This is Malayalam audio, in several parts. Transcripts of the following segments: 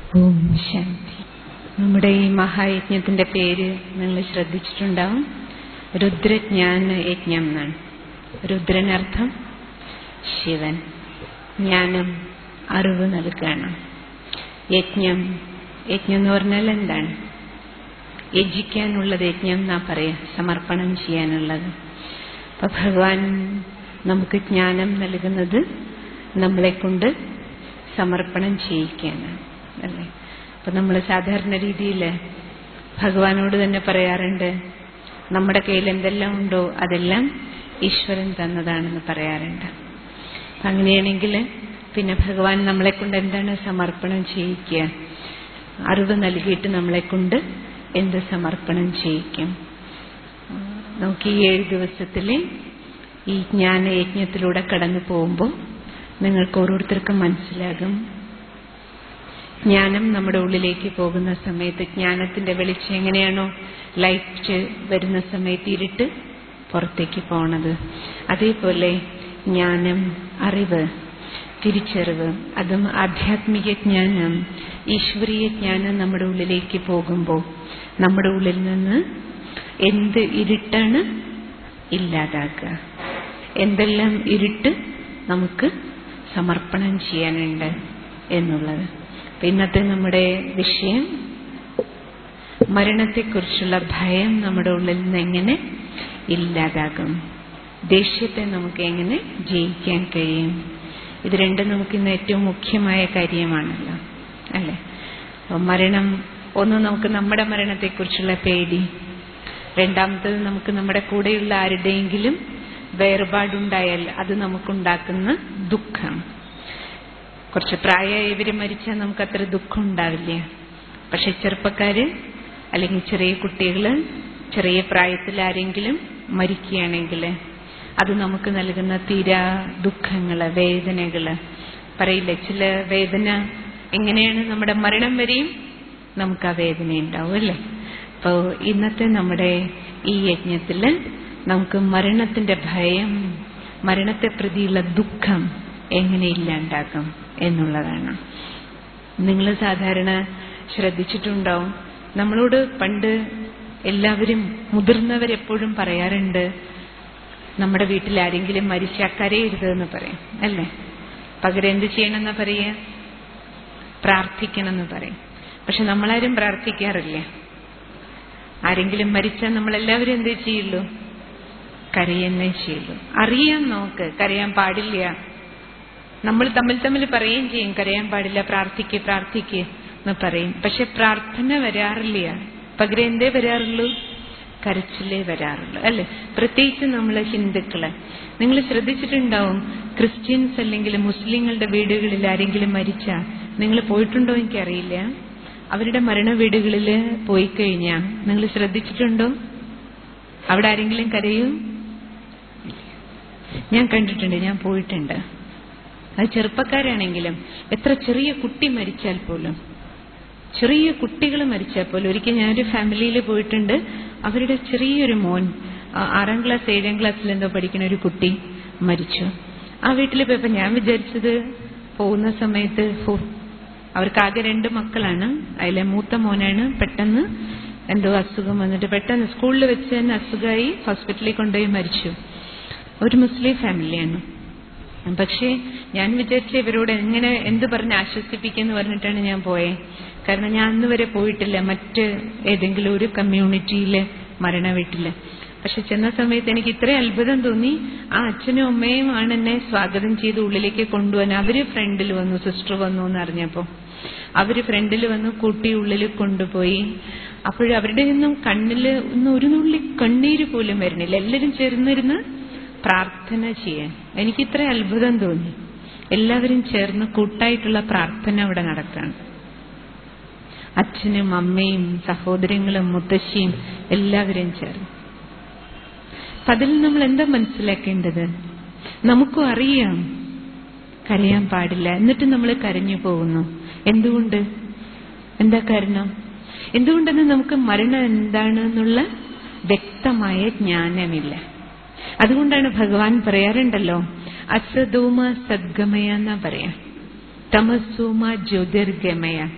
ഓം ശാന്തി നമ്മുടെ ഈ മഹായജ്ഞത്തിന്റെ പേര് നിങ്ങൾ ശ്രദ്ധിച്ചിട്ടുണ്ടാവും രുദ്രജ്ഞാന യജ്ഞം എന്നാണ് രുദ്രനർത്ഥം ശിവൻ ജ്ഞാനം അറിവ് നൽകണം യജ്ഞം യജ്ഞം എന്ന് പറഞ്ഞാൽ എന്താണ് യജിക്കാനുള്ളത് യജ്ഞം എന്നാ പറയാ സമർപ്പണം ചെയ്യാനുള്ളത് അപ്പൊ ഭഗവാൻ നമുക്ക് ജ്ഞാനം നൽകുന്നത് നമ്മളെ കൊണ്ട് സമർപ്പണം ചെയ്യിക്കാനാണ് അല്ലേ അപ്പൊ നമ്മൾ സാധാരണ രീതിയിൽ ഭഗവാനോട് തന്നെ പറയാറുണ്ട് നമ്മുടെ കയ്യിൽ എന്തെല്ലാം ഉണ്ടോ അതെല്ലാം ഈശ്വരൻ തന്നതാണെന്ന് പറയാറുണ്ട് അങ്ങനെയാണെങ്കിൽ പിന്നെ ഭഗവാൻ നമ്മളെ കൊണ്ട് എന്താണ് സമർപ്പണം ചെയ്യിക്കുക അറിവ് നൽകിയിട്ട് നമ്മളെ കൊണ്ട് എന്ത് സമർപ്പണം ചെയ്യിക്കും നമുക്ക് ഈ ഏഴ് ദിവസത്തിലെ ഈ ജ്ഞാനയജ്ഞത്തിലൂടെ കടന്നു പോകുമ്പോൾ നിങ്ങൾക്ക് ഓരോരുത്തർക്കും മനസ്സിലാകും ജ്ഞാനം നമ്മുടെ ഉള്ളിലേക്ക് പോകുന്ന സമയത്ത് ജ്ഞാനത്തിന്റെ വെളിച്ചം എങ്ങനെയാണോ ലൈറ്റ് വരുന്ന സമയത്ത് ഇരുട്ട് പുറത്തേക്ക് പോണത് അതേപോലെ ജ്ഞാനം അറിവ് തിരിച്ചറിവ് അതും ആധ്യാത്മിക ജ്ഞാനം ഈശ്വരീയ ജ്ഞാനം നമ്മുടെ ഉള്ളിലേക്ക് പോകുമ്പോൾ നമ്മുടെ ഉള്ളിൽ നിന്ന് എന്ത് ഇരുട്ടാണ് ഇല്ലാതാക്കുക എന്തെല്ലാം ഇരുട്ട് നമുക്ക് സമർപ്പണം ചെയ്യാനുണ്ട് എന്നുള്ളത് ഇന്നത്തെ നമ്മുടെ വിഷയം മരണത്തെക്കുറിച്ചുള്ള ഭയം നമ്മുടെ ഉള്ളിൽ നിന്ന് എങ്ങനെ ഇല്ലാതാകും ദേഷ്യത്തെ നമുക്ക് എങ്ങനെ ജയിക്കാൻ കഴിയും ഇത് രണ്ടും നമുക്ക് ഇന്ന് ഏറ്റവും മുഖ്യമായ കാര്യമാണല്ലോ അല്ലെ മരണം ഒന്ന് നമുക്ക് നമ്മുടെ മരണത്തെക്കുറിച്ചുള്ള പേടി രണ്ടാമത്തത് നമുക്ക് നമ്മുടെ കൂടെയുള്ള ആരുടെയെങ്കിലും വേർപാടുണ്ടായാൽ അത് നമുക്കുണ്ടാക്കുന്ന ദുഃഖം കുറച്ച് പ്രായമായവര് മരിച്ചാൽ നമുക്ക് അത്ര ദുഃഖം ഉണ്ടാവില്ല പക്ഷെ ചെറുപ്പക്കാര് അല്ലെങ്കിൽ ചെറിയ കുട്ടികള് ചെറിയ പ്രായത്തിൽ ആരെങ്കിലും മരിക്കുകയാണെങ്കിൽ അത് നമുക്ക് നൽകുന്ന തീരാ ദുഃഖങ്ങള് വേദനകള് പറയില്ല ചില വേദന എങ്ങനെയാണ് നമ്മുടെ മരണം വരെയും നമുക്ക് ആ വേദന ഉണ്ടാവും അല്ലേ അപ്പോ ഇന്നത്തെ നമ്മുടെ ഈ യജ്ഞത്തില് നമുക്ക് മരണത്തിന്റെ ഭയം മരണത്തെ പ്രതിയുള്ള ദുഃഖം എങ്ങനെ ഇല്ലാണ്ടാക്കും എന്നുള്ളതാണ് നിങ്ങൾ സാധാരണ ശ്രദ്ധിച്ചിട്ടുണ്ടാവും നമ്മളോട് പണ്ട് എല്ലാവരും മുതിർന്നവരെപ്പോഴും പറയാറുണ്ട് നമ്മുടെ വീട്ടിൽ ആരെങ്കിലും മരിച്ചാൽ കരയരുതെന്ന് പറയും അല്ലേ പകരം എന്ത് ചെയ്യണമെന്ന് പറയുക പ്രാർത്ഥിക്കണമെന്ന് പറയും പക്ഷെ നമ്മളാരും പ്രാർത്ഥിക്കാറില്ല ആരെങ്കിലും മരിച്ചാൽ നമ്മളെല്ലാവരും എന്തേ ചെയ്യുള്ളൂ കരയെന്നേ ചെയ്യുള്ളൂ അറിയാം നമുക്ക് കരയാൻ പാടില്ല നമ്മൾ തമ്മിൽ തമ്മിൽ പറയുകയും ചെയ്യും കരയാൻ പാടില്ല പ്രാർത്ഥിക്ക് പ്രാർത്ഥിക്ക് എന്ന് പറയും പക്ഷെ പ്രാർത്ഥന വരാറില്ല പകരം എന്തേ വരാറുള്ളൂ കരച്ചിലേ വരാറുള്ളൂ അല്ലെ പ്രത്യേകിച്ച് നമ്മളെ ഹിന്ദുക്കള് നിങ്ങൾ ശ്രദ്ധിച്ചിട്ടുണ്ടാവും ക്രിസ്ത്യൻസ് അല്ലെങ്കിൽ മുസ്ലിങ്ങളുടെ വീടുകളിൽ ആരെങ്കിലും മരിച്ച നിങ്ങൾ പോയിട്ടുണ്ടോ എനിക്കറിയില്ല അവരുടെ മരണ വീടുകളിൽ പോയി കഴിഞ്ഞാൽ നിങ്ങൾ ശ്രദ്ധിച്ചിട്ടുണ്ടോ അവിടെ ആരെങ്കിലും കരയൂ ഞാൻ കണ്ടിട്ടുണ്ട് ഞാൻ പോയിട്ടുണ്ട് അത് ചെറുപ്പക്കാരാണെങ്കിലും എത്ര ചെറിയ കുട്ടി മരിച്ചാൽ പോലും ചെറിയ കുട്ടികൾ മരിച്ചാൽ പോലും ഒരിക്കൽ ഞാനൊരു ഫാമിലിയിൽ പോയിട്ടുണ്ട് അവരുടെ ചെറിയൊരു മോൻ ആറാം ക്ലാസ് ഏഴാം ക്ലാസ്സിൽ എന്തോ പഠിക്കുന്ന ഒരു കുട്ടി മരിച്ചു ആ വീട്ടിൽ പോയപ്പോ ഞാൻ വിചാരിച്ചത് പോകുന്ന സമയത്ത് അവർക്കാകെ രണ്ട് മക്കളാണ് അതിലെ മൂത്ത മോനാണ് പെട്ടെന്ന് എന്തോ അസുഖം വന്നിട്ട് പെട്ടെന്ന് സ്കൂളിൽ വെച്ച് തന്നെ അസുഖമായി ഹോസ്പിറ്റലിൽ കൊണ്ടുപോയി മരിച്ചു ഒരു മുസ്ലിം ഫാമിലിയാണ് പക്ഷേ ഞാൻ വിചാരിച്ച ഇവരോട് എങ്ങനെ എന്ത് പറഞ്ഞ് ആശ്വസിപ്പിക്കുന്നു പറഞ്ഞിട്ടാണ് ഞാൻ പോയത് കാരണം ഞാൻ അന്ന് വരെ പോയിട്ടില്ല മറ്റ് ഏതെങ്കിലും ഒരു കമ്മ്യൂണിറ്റിയിലെ മരണ വീട്ടില് പക്ഷെ ചെന്ന സമയത്ത് എനിക്ക് ഇത്ര അത്ഭുതം തോന്നി ആ അച്ഛനും അമ്മയും ആണ് എന്നെ സ്വാഗതം ചെയ്ത് ഉള്ളിലേക്ക് കൊണ്ടുപോകാൻ അവര് ഫ്രണ്ടിൽ വന്നു സിസ്റ്റർ വന്നു എന്ന് അറിഞ്ഞപ്പോ അവര് ഫ്രണ്ടിൽ വന്ന് കൂട്ടി ഉള്ളിൽ കൊണ്ടുപോയി അപ്പോഴവരുടെ നിന്നും കണ്ണില് ഒന്നും ഒരു നുള്ളി കണ്ണീര് പോലും വരുന്നില്ല എല്ലാവരും ചേർന്നിരുന്ന് പ്രാർത്ഥന ചെയ്യാൻ എനിക്കിത്ര അത്ഭുതം തോന്നി എല്ലാവരും ചേർന്ന് കൂട്ടായിട്ടുള്ള പ്രാർത്ഥന അവിടെ നടക്കാണ് അച്ഛനും അമ്മയും സഹോദരങ്ങളും മുത്തശ്ശിയും എല്ലാവരും ചേർന്ന് അതിൽ നമ്മൾ എന്താ മനസ്സിലാക്കേണ്ടത് നമുക്കും അറിയാം കരയാൻ പാടില്ല എന്നിട്ട് നമ്മൾ കരഞ്ഞു പോകുന്നു എന്തുകൊണ്ട് എന്താ കാരണം എന്തുകൊണ്ടെന്ന് നമുക്ക് മരണം എന്താണെന്നുള്ള വ്യക്തമായ ജ്ഞാനമില്ല അതുകൊണ്ടാണ് ഭഗവാൻ പറയാറുണ്ടല്ലോ അസതോമ സദ്ഗമയ എന്നാ പറയാ തമസോമ ജ്യോതിർഗമയ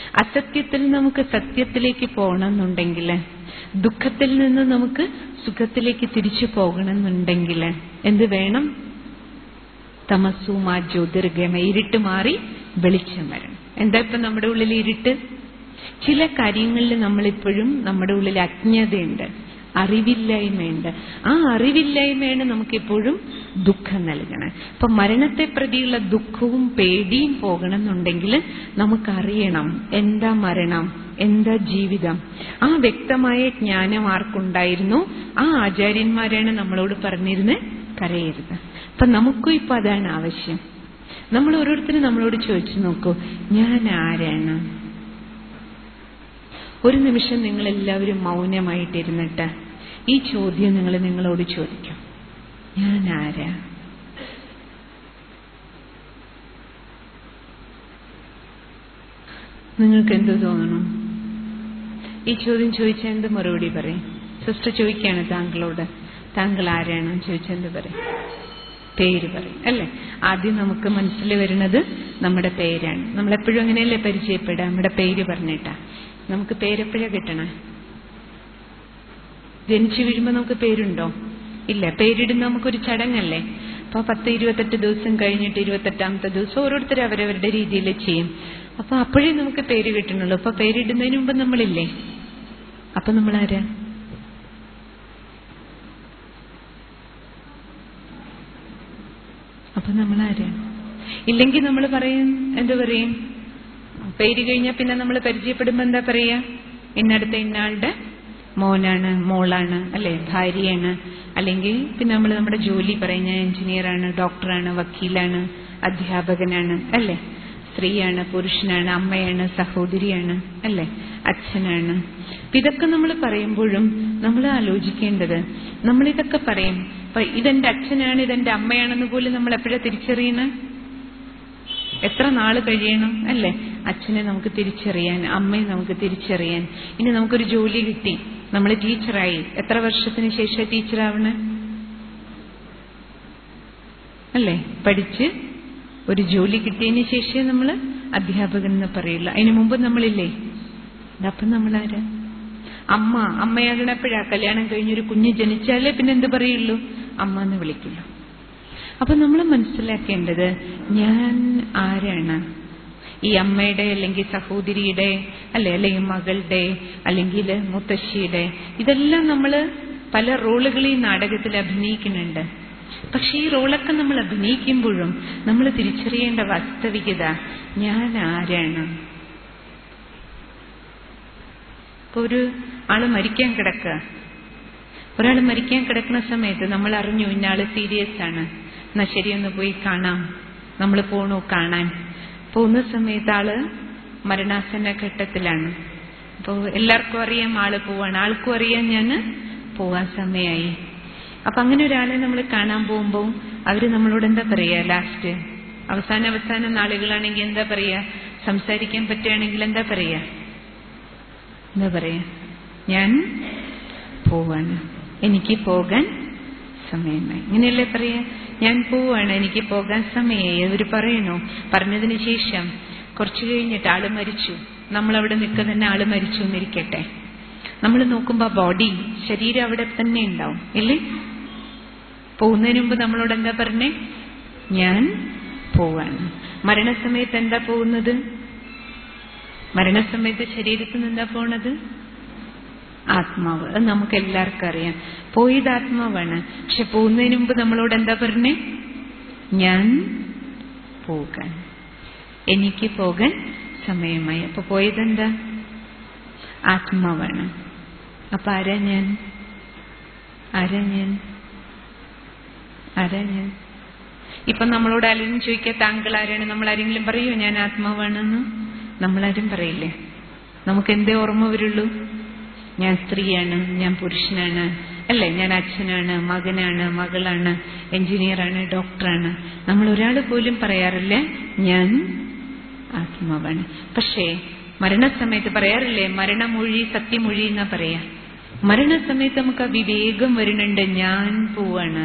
അസത്യത്തിൽ നമുക്ക് സത്യത്തിലേക്ക് പോകണമെന്നുണ്ടെങ്കിൽ ദുഃഖത്തിൽ നിന്ന് നമുക്ക് സുഖത്തിലേക്ക് തിരിച്ചു പോകണമെന്നുണ്ടെങ്കിൽ എന്ത് വേണം തമസുമാ ജ്യോതിർഗമ ഇരുട്ട് മാറി വെളിച്ചം വരണം എന്താ ഇപ്പൊ നമ്മുടെ ഉള്ളിൽ ഇരുട്ട് ചില കാര്യങ്ങളിൽ നമ്മളിപ്പോഴും നമ്മുടെ ഉള്ളിൽ അജ്ഞതയുണ്ട് അറിവില്ലായ്മയുണ്ട് ആ അറിവില്ലായ്മയാണ് നമുക്കെപ്പോഴും ദുഃഖം നൽകണം അപ്പൊ മരണത്തെ പ്രതിയുള്ള ദുഃഖവും പേടിയും പോകണമെന്നുണ്ടെങ്കിൽ നമുക്കറിയണം എന്താ മരണം എന്താ ജീവിതം ആ വ്യക്തമായ ജ്ഞാനം ആർക്കുണ്ടായിരുന്നു ആ ആചാര്യന്മാരാണ് നമ്മളോട് പറഞ്ഞിരുന്നത് കരയരുത് അപ്പൊ നമുക്കും ഇപ്പൊ അതാണ് ആവശ്യം നമ്മൾ ഓരോരുത്തരും നമ്മളോട് ചോദിച്ചു നോക്കൂ ഞാൻ ആരാണ് ഒരു നിമിഷം നിങ്ങൾ എല്ലാവരും മൗനമായിട്ടിരുന്നിട്ട് ഈ ചോദ്യം നിങ്ങൾ നിങ്ങളോട് ചോദിക്കും ഞാൻ ആരാ നിങ്ങൾക്ക് എന്ത് തോന്നണം ഈ ചോദ്യം ചോദിച്ചാൽ എന്ത് മറുപടി പറയും സിസ്റ്റർ ചോദിക്കുകയാണ് താങ്കളോട് താങ്കൾ ആരാണ് ചോദിച്ചാൽ എന്ത് പറയും പേര് പറയും അല്ലേ ആദ്യം നമുക്ക് മനസ്സിൽ വരുന്നത് നമ്മുടെ പേരാണ് നമ്മളെപ്പോഴും അങ്ങനെയല്ലേ പരിചയപ്പെടുക നമ്മുടെ പേര് പറഞ്ഞിട്ടാ നമുക്ക് പേരെപ്പോഴാ കിട്ടണേ ജനിച്ചു വീഴുമ്പോൾ നമുക്ക് പേരുണ്ടോ ഇല്ല പേരിടുന്ന നമുക്കൊരു ചടങ്ങല്ലേ അപ്പൊ പത്ത് ഇരുപത്തെട്ട് ദിവസം കഴിഞ്ഞിട്ട് ഇരുപത്തെട്ടാമത്തെ ദിവസം ഓരോരുത്തരും അവരവരുടെ രീതിയിൽ ചെയ്യും അപ്പൊ അപ്പോഴേ നമുക്ക് പേര് കിട്ടണുള്ളൂ അപ്പൊ പേരിടുന്നതിന് മുമ്പ് നമ്മളില്ലേ അപ്പൊ നമ്മളാരാ അപ്പൊ നമ്മളാരാ ഇല്ലെങ്കിൽ നമ്മൾ പറയും എന്തു പറയും പേര് കഴിഞ്ഞാൽ പിന്നെ നമ്മൾ പരിചയപ്പെടുമ്പോ എന്താ പറയാ ഇന്നടുത്ത ഇന്നാളുടെ മോനാണ് മോളാണ് അല്ലെ ഭാര്യയാണ് അല്ലെങ്കിൽ പിന്നെ നമ്മൾ നമ്മുടെ ജോലി പറയും ഞാൻ എഞ്ചിനീയറാണ് ഡോക്ടറാണ് വക്കീലാണ് അധ്യാപകനാണ് അല്ലെ സ്ത്രീയാണ് പുരുഷനാണ് അമ്മയാണ് സഹോദരിയാണ് അല്ലെ അച്ഛനാണ് ഇതൊക്കെ നമ്മൾ പറയുമ്പോഴും നമ്മൾ ആലോചിക്കേണ്ടത് നമ്മളിതൊക്കെ പറയും അപ്പൊ ഇതെന്റെ അച്ഛനാണ് ഇതെന്റെ അമ്മയാണെന്ന് പോലും നമ്മൾ എപ്പോഴാ തിരിച്ചറിയണ എത്ര നാള് കഴിയണം അല്ലേ അച്ഛനെ നമുക്ക് തിരിച്ചറിയാൻ അമ്മയെ നമുക്ക് തിരിച്ചറിയാൻ ഇനി നമുക്കൊരു ജോലി കിട്ടി നമ്മൾ ടീച്ചറായി എത്ര വർഷത്തിന് ശേഷം ടീച്ചറാവണേ അല്ലേ പഠിച്ച് ഒരു ജോലി കിട്ടിയതിന് ശേഷമേ നമ്മൾ അധ്യാപകൻ എന്ന് പറയുള്ളൂ അതിനു മുമ്പ് നമ്മളില്ലേ അപ്പം നമ്മളാരാ അമ്മ അമ്മയാകണപ്പോഴാ കല്യാണം കഴിഞ്ഞൊരു കുഞ്ഞ് ജനിച്ചാലേ പിന്നെ എന്ത് പറയുള്ളൂ അമ്മ എന്ന് വിളിക്കുള്ളൂ അപ്പൊ നമ്മൾ മനസ്സിലാക്കേണ്ടത് ഞാൻ ആരാണ് ഈ അമ്മയുടെ അല്ലെങ്കിൽ സഹോദരിയുടെ അല്ലെ അല്ലെങ്കിൽ മകളുടെ അല്ലെങ്കിൽ മുത്തശ്ശിയുടെ ഇതെല്ലാം നമ്മൾ പല റോളുകൾ ഈ നാടകത്തിൽ അഭിനയിക്കുന്നുണ്ട് പക്ഷെ ഈ റോളൊക്കെ നമ്മൾ അഭിനയിക്കുമ്പോഴും നമ്മൾ തിരിച്ചറിയേണ്ട വാസ്തവികത ഞാൻ ആരാണ് ഇപ്പൊ ഒരു ആള് മരിക്കാൻ കിടക്കുക ഒരാൾ മരിക്കാൻ കിടക്കുന്ന സമയത്ത് നമ്മൾ അറിഞ്ഞു ഇന്നയാള് സീരിയസ് ആണ് എന്നാ ശരിയൊന്ന് പോയി കാണാം നമ്മൾ പോണു കാണാൻ പോകുന്ന സമയത്ത് ആള് മരണാസന്ന ഘട്ടത്തിലാണ് അപ്പോൾ എല്ലാവർക്കും അറിയാം ആള് പോവാണ് ആൾക്കും അറിയാം ഞാൻ പോവാൻ സമയമായി അപ്പൊ അങ്ങനെ ഒരാളെ നമ്മൾ കാണാൻ പോകുമ്പോൾ അവര് നമ്മളോട് എന്താ പറയാ ലാസ്റ്റ് അവസാന അവസാന നാളുകളാണെങ്കിൽ എന്താ പറയാ സംസാരിക്കാൻ പറ്റുകയാണെങ്കിൽ എന്താ പറയാ എന്താ പറയാ ഞാൻ പോവാണ് എനിക്ക് പോകാൻ സമയമായി ഇങ്ങനെയല്ലേ പറയാ ഞാൻ പോവാണ് എനിക്ക് പോകാൻ സമയമായി അവർ പറയണു പറഞ്ഞതിന് ശേഷം കുറച്ചു കഴിഞ്ഞിട്ട് ആള് മരിച്ചു നമ്മളവിടെ നിൽക്കുന്ന തന്നെ ആള് മരിച്ചു എന്നിരിക്കട്ടെ നമ്മൾ നോക്കുമ്പോ ബോഡി ശരീരം അവിടെ തന്നെ ഉണ്ടാവും ഇല്ലേ പോകുന്നതിന് മുമ്പ് നമ്മളോട് എന്താ പറഞ്ഞേ ഞാൻ പോവാണ് മരണസമയത്ത് എന്താ പോകുന്നത് മരണസമയത്ത് ശരീരത്തിൽ നിന്ന് എന്താ പോണത് ആത്മാവ് അത് നമുക്ക് എല്ലാവർക്കും അറിയാം പോയത് ആത്മാവാണ് പക്ഷെ പോകുന്നതിന് മുമ്പ് നമ്മളോട് എന്താ പറഞ്ഞേ ഞാൻ പോകാൻ എനിക്ക് പോകാൻ സമയമായി അപ്പൊ പോയതെന്താ ആത്മാവാണ് അപ്പൊ ആരാ ഞാൻ ആരാ ഞാൻ ആരാ ഞാൻ ഇപ്പൊ നമ്മളോട് ആരെങ്കിലും ചോദിക്കുക താങ്കൾ ആരാണ് നമ്മൾ ആരെങ്കിലും പറയൂ ഞാൻ ആത്മാവാണെന്ന് നമ്മളാരും പറയില്ലേ നമുക്ക് എന്തേ ഓർമ്മ വരുള്ളൂ ഞാൻ സ്ത്രീയാണ് ഞാൻ പുരുഷനാണ് അല്ലേ ഞാൻ അച്ഛനാണ് മകനാണ് മകളാണ് എഞ്ചിനീയറാണ് ഡോക്ടറാണ് നമ്മൾ ഒരാൾ പോലും പറയാറില്ല ഞാൻ ആത്മാവാണ് പക്ഷേ മരണസമയത്ത് പറയാറില്ലേ മരണമൊഴി സത്യമൊഴി എന്നാ പറയാ മരണസമയത്ത് നമുക്ക് ആ വിവേകം വരുന്നുണ്ട് ഞാൻ പോവാണ്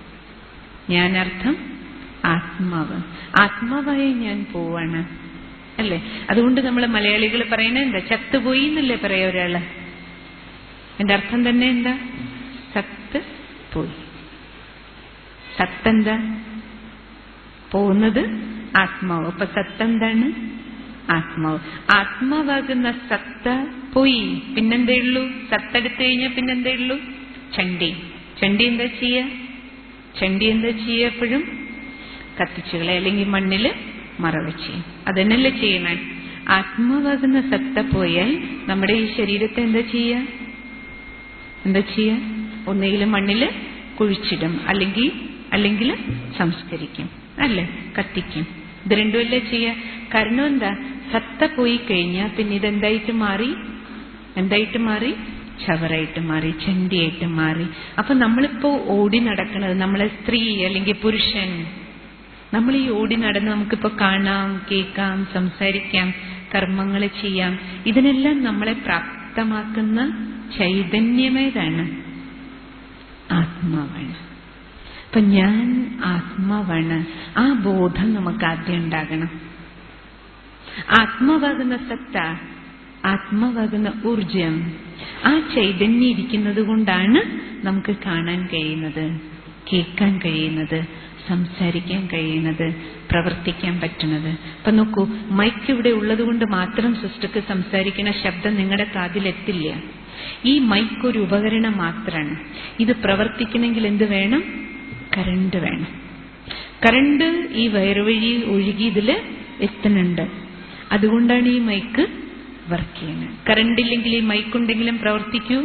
ഞാൻ അർത്ഥം ആത്മാവ് ആത്മാവായി ഞാൻ പോവാണ് അല്ലേ അതുകൊണ്ട് നമ്മൾ മലയാളികൾ പറയണ എന്താ ചത്തുപോയി എന്നല്ലേ പറയാ ഒരാള് എന്റെ അർത്ഥം തന്നെ എന്താ സത്ത് പോയി സത്തെന്താ പോകുന്നത് ആത്മാവ് അപ്പൊ സത്തെന്താണ് ആത്മാവ് ആത്മാവാകുന്ന സത്ത പോയി പിന്നെന്തേ ഉള്ളൂ സത്തെടുത്തു കഴിഞ്ഞാൽ പിന്നെന്തേ ഉള്ളൂ ചണ്ടി ചണ്ടി എന്താ ചെയ്യ ചണ്ടി എന്താ ചെയ്യ എപ്പോഴും കത്തിച്ചുകളെ അല്ലെങ്കിൽ മണ്ണില് മറവച്ച് അതന്നല്ലേ ചെയ്യണേ ആത്മാവാകുന്ന സത്ത പോയാൽ നമ്മുടെ ഈ ശരീരത്തെ എന്താ ചെയ്യ എന്താ ചെയ്യ ഒന്നുകിലും മണ്ണില് കുഴിച്ചിടും അല്ലെങ്കിൽ അല്ലെങ്കിൽ സംസ്കരിക്കും അല്ലേ കത്തിക്കും ഇത് രണ്ടുമല്ലേ ചെയ്യ കാരണം എന്താ സത്ത പോയി കഴിഞ്ഞാൽ പിന്നെ ഇതെന്തായിട്ട് മാറി എന്തായിട്ട് മാറി ചവറായിട്ട് മാറി ചണ്ടിയായിട്ട് മാറി അപ്പൊ നമ്മളിപ്പോ ഓടി നടക്കുന്നത് നമ്മളെ സ്ത്രീ അല്ലെങ്കിൽ പുരുഷൻ നമ്മൾ ഈ ഓടി നടന്ന് നമുക്കിപ്പോ കാണാം കേൾക്കാം സംസാരിക്കാം കർമ്മങ്ങൾ ചെയ്യാം ഇതിനെല്ലാം നമ്മളെ പ്രാപ്തമാക്കുന്ന ചൈതന്യമേതാണ് ആത്മാവാണ് അപ്പൊ ഞാൻ ആത്മാവാണ് ആ ബോധം നമുക്ക് ആദ്യം ഉണ്ടാകണം ആത്മാവാകുന്ന സത്ത ആത്മാവാകുന്ന ഊർജം ആ ചൈതന്യം ഇരിക്കുന്നത് കൊണ്ടാണ് നമുക്ക് കാണാൻ കഴിയുന്നത് കേൾക്കാൻ കഴിയുന്നത് സംസാരിക്കാൻ കഴിയുന്നത് പ്രവർത്തിക്കാൻ പറ്റുന്നത് അപ്പൊ നോക്കൂ മൈക്ക് ഇവിടെ ഉള്ളത് കൊണ്ട് മാത്രം സിസ്റ്റർക്ക് സംസാരിക്കുന്ന ശബ്ദം നിങ്ങളുടെ കാതിലെത്തില്ല ഈ മൈക്ക് ഒരു ഉപകരണം മാത്രമാണ് ഇത് പ്രവർത്തിക്കണമെങ്കിൽ എന്ത് വേണം കറണ്ട് വേണം കറണ്ട് ഈ വയറുവഴി ഒഴുകി ഇതില് എത്തുന്നുണ്ട് അതുകൊണ്ടാണ് ഈ മൈക്ക് വർക്ക് ചെയ്യുന്നത് കറണ്ട് ഇല്ലെങ്കിൽ ഈ മൈക്ക് ഉണ്ടെങ്കിലും പ്രവർത്തിക്കൂ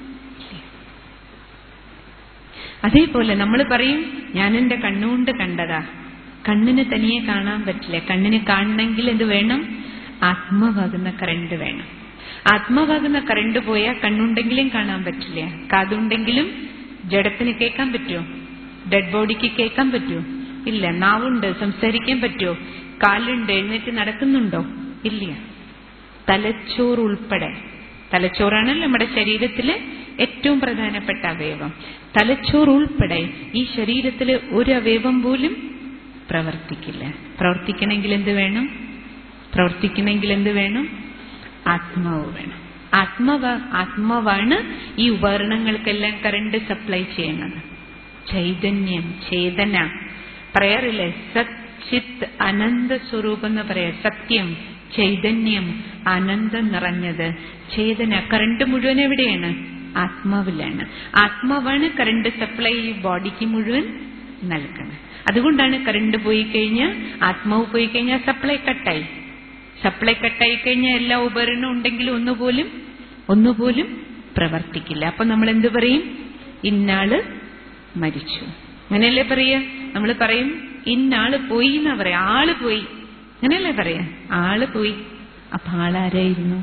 അതേപോലെ നമ്മൾ പറയും ഞാൻ എന്റെ കണ്ണുകൊണ്ട് കണ്ടതാ കണ്ണിന് തനിയെ കാണാൻ പറ്റില്ല കണ്ണിന് കാണണമെങ്കിൽ എന്ത് വേണം ആത്മാവാകുന്ന കറണ്ട് വേണം ആത്മാവാകുന്ന കറണ്ട് പോയാൽ കണ്ണുണ്ടെങ്കിലും കാണാൻ പറ്റില്ല കാതുണ്ടെങ്കിലും ജഡത്തിന് കേൾക്കാൻ പറ്റുമോ ഡെഡ് ബോഡിക്ക് കേൾക്കാൻ പറ്റുമോ ഇല്ല നാവുണ്ട് സംസാരിക്കാൻ പറ്റുമോ കാലുണ്ട് എഴുന്നേറ്റ് നടക്കുന്നുണ്ടോ ഇല്ല തലച്ചോറ് ഉൾപ്പെടെ തലച്ചോറാണല്ലോ നമ്മുടെ ശരീരത്തിലെ ഏറ്റവും പ്രധാനപ്പെട്ട അവയവം തലച്ചോറ് ഉൾപ്പെടെ ഈ ശരീരത്തിലെ ഒരു അവയവം പോലും പ്രവർത്തിക്കില്ല പ്രവർത്തിക്കണമെങ്കിൽ എന്ത് വേണം പ്രവർത്തിക്കണമെങ്കിൽ എന്ത് വേണം ആത്മാവ് വേണം ആത്മാവ ആത്മാവാണ് ഈ ഉപകരണങ്ങൾക്കെല്ലാം കറണ്ട് സപ്ലൈ ചെയ്യുന്നത് ചൈതന്യം ചേതന പറയാറില്ലേ സത് ചിത്ത് അനന്ത സ്വരൂപം എന്ന് പറയാ സത്യം ചൈതന്യം ആനന്ദം നിറഞ്ഞത് ചേതന കറണ്ട് മുഴുവൻ എവിടെയാണ് ആത്മാവിലാണ് ആത്മാവാണ് കറണ്ട് സപ്ലൈ ഈ ബോഡിക്ക് മുഴുവൻ നൽകുന്നത് അതുകൊണ്ടാണ് കറണ്ട് പോയി കഴിഞ്ഞാൽ ആത്മാവ് പോയി കഴിഞ്ഞാൽ സപ്ലൈ കട്ടായി സപ്ലൈ കട്ടായി കഴിഞ്ഞാൽ എല്ലാ ഉപകരണവും ഉണ്ടെങ്കിലും ഒന്നുപോലും ഒന്നുപോലും പ്രവർത്തിക്കില്ല അപ്പൊ നമ്മൾ എന്ത് പറയും ഇന്നാള് മരിച്ചു അങ്ങനെയല്ലേ പറയാ നമ്മൾ പറയും ഇന്നാള് പോയി എന്നാ പറയാ ആള് പോയി അങ്ങനെയല്ലേ പറയാ ആള് പോയി അപ്പൊ ആളാരായിരുന്നു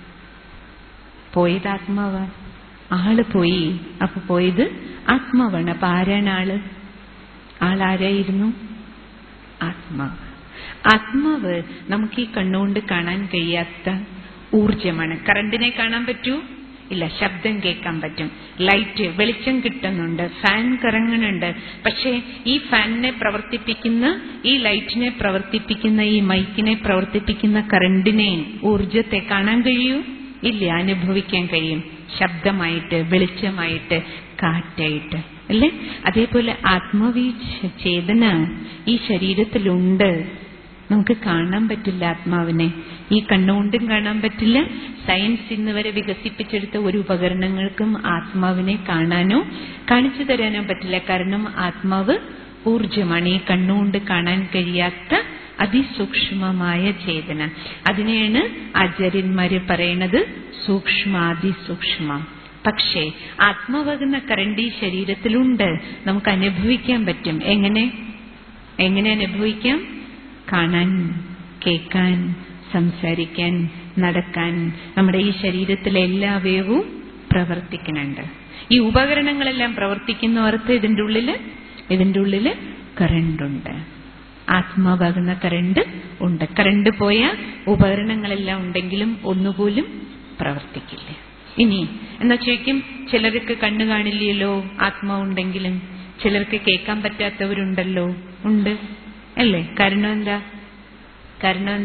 പോയത് ആത്മാവാ ആള് പോയി അപ്പൊ പോയത് ആത്മാവാണ് അപ്പൊ ആരാണ് ആള് ആളാരായിരുന്നു ആത്മാവ് ആത്മാവ് നമുക്ക് ഈ കണ്ണുകൊണ്ട് കാണാൻ കഴിയാത്ത ഊർജമാണ് കറണ്ടിനെ കാണാൻ പറ്റൂ ഇല്ല ശബ്ദം കേൾക്കാൻ പറ്റും ലൈറ്റ് വെളിച്ചം കിട്ടുന്നുണ്ട് ഫാൻ കറങ്ങുന്നുണ്ട് പക്ഷേ ഈ ഫാനിനെ പ്രവർത്തിപ്പിക്കുന്ന ഈ ലൈറ്റിനെ പ്രവർത്തിപ്പിക്കുന്ന ഈ മൈക്കിനെ പ്രവർത്തിപ്പിക്കുന്ന കറണ്ടിനെ ഊർജത്തെ കാണാൻ കഴിയൂ ഇല്ല അനുഭവിക്കാൻ കഴിയും ശബ്ദമായിട്ട് വെളിച്ചമായിട്ട് കാറ്റായിട്ട് അല്ലേ അതേപോലെ ആത്മാവീ ചേതന ഈ ശരീരത്തിലുണ്ട് നമുക്ക് കാണാൻ പറ്റില്ല ആത്മാവിനെ ഈ കണ്ണുകൊണ്ടും കാണാൻ പറ്റില്ല സയൻസ് ഇന്ന് വരെ വികസിപ്പിച്ചെടുത്ത ഒരു ഉപകരണങ്ങൾക്കും ആത്മാവിനെ കാണാനോ കാണിച്ചു തരാനോ പറ്റില്ല കാരണം ആത്മാവ് ഊർജമാണ് ഈ കണ്ണുകൊണ്ട് കാണാൻ കഴിയാത്ത അതിസൂക്ഷ്മമായ ചേതന അതിനെയാണ് ആചാര്യന്മാര് പറയണത് സൂക്ഷ്മാതിസൂക്ഷ്മ പക്ഷേ ആത്മാവാകുന്ന കറണ്ട് ഈ ശരീരത്തിലുണ്ട് നമുക്ക് അനുഭവിക്കാൻ പറ്റും എങ്ങനെ എങ്ങനെ അനുഭവിക്കാം കാണാൻ കേൾക്കാൻ സംസാരിക്കാൻ നടക്കാൻ നമ്മുടെ ഈ ശരീരത്തിലെ എല്ലാ അവയവവും പ്രവർത്തിക്കുന്നുണ്ട് ഈ ഉപകരണങ്ങളെല്ലാം പ്രവർത്തിക്കുന്ന ഓർത്ത് ഇതിന്റെ ഉള്ളില് ഇതിന്റെ ഉള്ളില് കറണ്ടുണ്ട് ആത്മാവാകുന്ന കറണ്ട് ഉണ്ട് കറണ്ട് പോയ ഉപകരണങ്ങളെല്ലാം ഉണ്ടെങ്കിലും ഒന്നുപോലും പ്രവർത്തിക്കില്ല ഇനി എന്നാ ചോദിക്കും ചിലർക്ക് കണ്ണു കാണില്ലല്ലോ ആത്മാവുണ്ടെങ്കിലും ചിലർക്ക് കേൾക്കാൻ പറ്റാത്തവരുണ്ടല്ലോ ഉണ്ട് അല്ലേ കാരണം എന്താ കാരണം എന്താ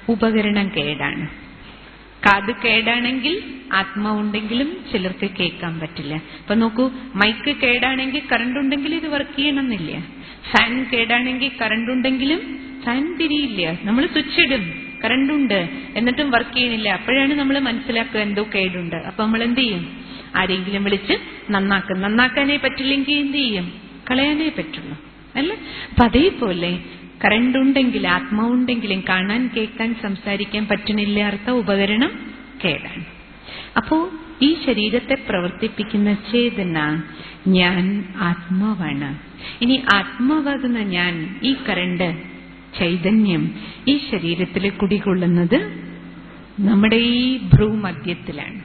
ഉപകരണം കേടാണ് കാത് കേടാണെങ്കിൽ ആത്മാവുണ്ടെങ്കിലും ചിലർക്ക് കേൾക്കാൻ പറ്റില്ല ഇപ്പൊ നോക്കൂ മൈക്ക് കേടാണെങ്കിൽ കറണ്ട് ഉണ്ടെങ്കിൽ ഇത് വർക്ക് ചെയ്യണമെന്നില്ല ഫാൻ കേടാണെങ്കിൽ കറണ്ട് ഉണ്ടെങ്കിലും ഫാൻ തിരിയില്ല നമ്മൾ സ്വിച്ച് ഇടും കറണ്ട് ഉണ്ട് എന്നിട്ടും വർക്ക് ചെയ്യണില്ല അപ്പോഴാണ് നമ്മൾ മനസ്സിലാക്കുക എന്തോ കേടുണ്ട് അപ്പൊ നമ്മൾ എന്ത് ചെയ്യും ആരെങ്കിലും വിളിച്ച് നന്നാക്കും നന്നാക്കാനേ പറ്റില്ലെങ്കിൽ എന്ത് ചെയ്യും കളയാനേ പറ്റുള്ളൂ അല്ലേ അപ്പൊ അതേപോലെ കറണ്ട് ഉണ്ടെങ്കിൽ ആത്മാവുണ്ടെങ്കിലും കാണാൻ കേൾക്കാൻ സംസാരിക്കാൻ പറ്റണില്ലാത്ത ഉപകരണം കേടാണ് അപ്പോ ഈ ശരീരത്തെ പ്രവർത്തിപ്പിക്കുന്ന ചേതന ഞാൻ ആത്മാവാണ് ഇനി ആത്മാവാകുന്ന ഞാൻ ഈ കറണ്ട് ചൈതന്യം ഈ ശരീരത്തിൽ കുടികൊള്ളുന്നത് നമ്മുടെ ഈ ഭ്രൂമധ്യത്തിലാണ്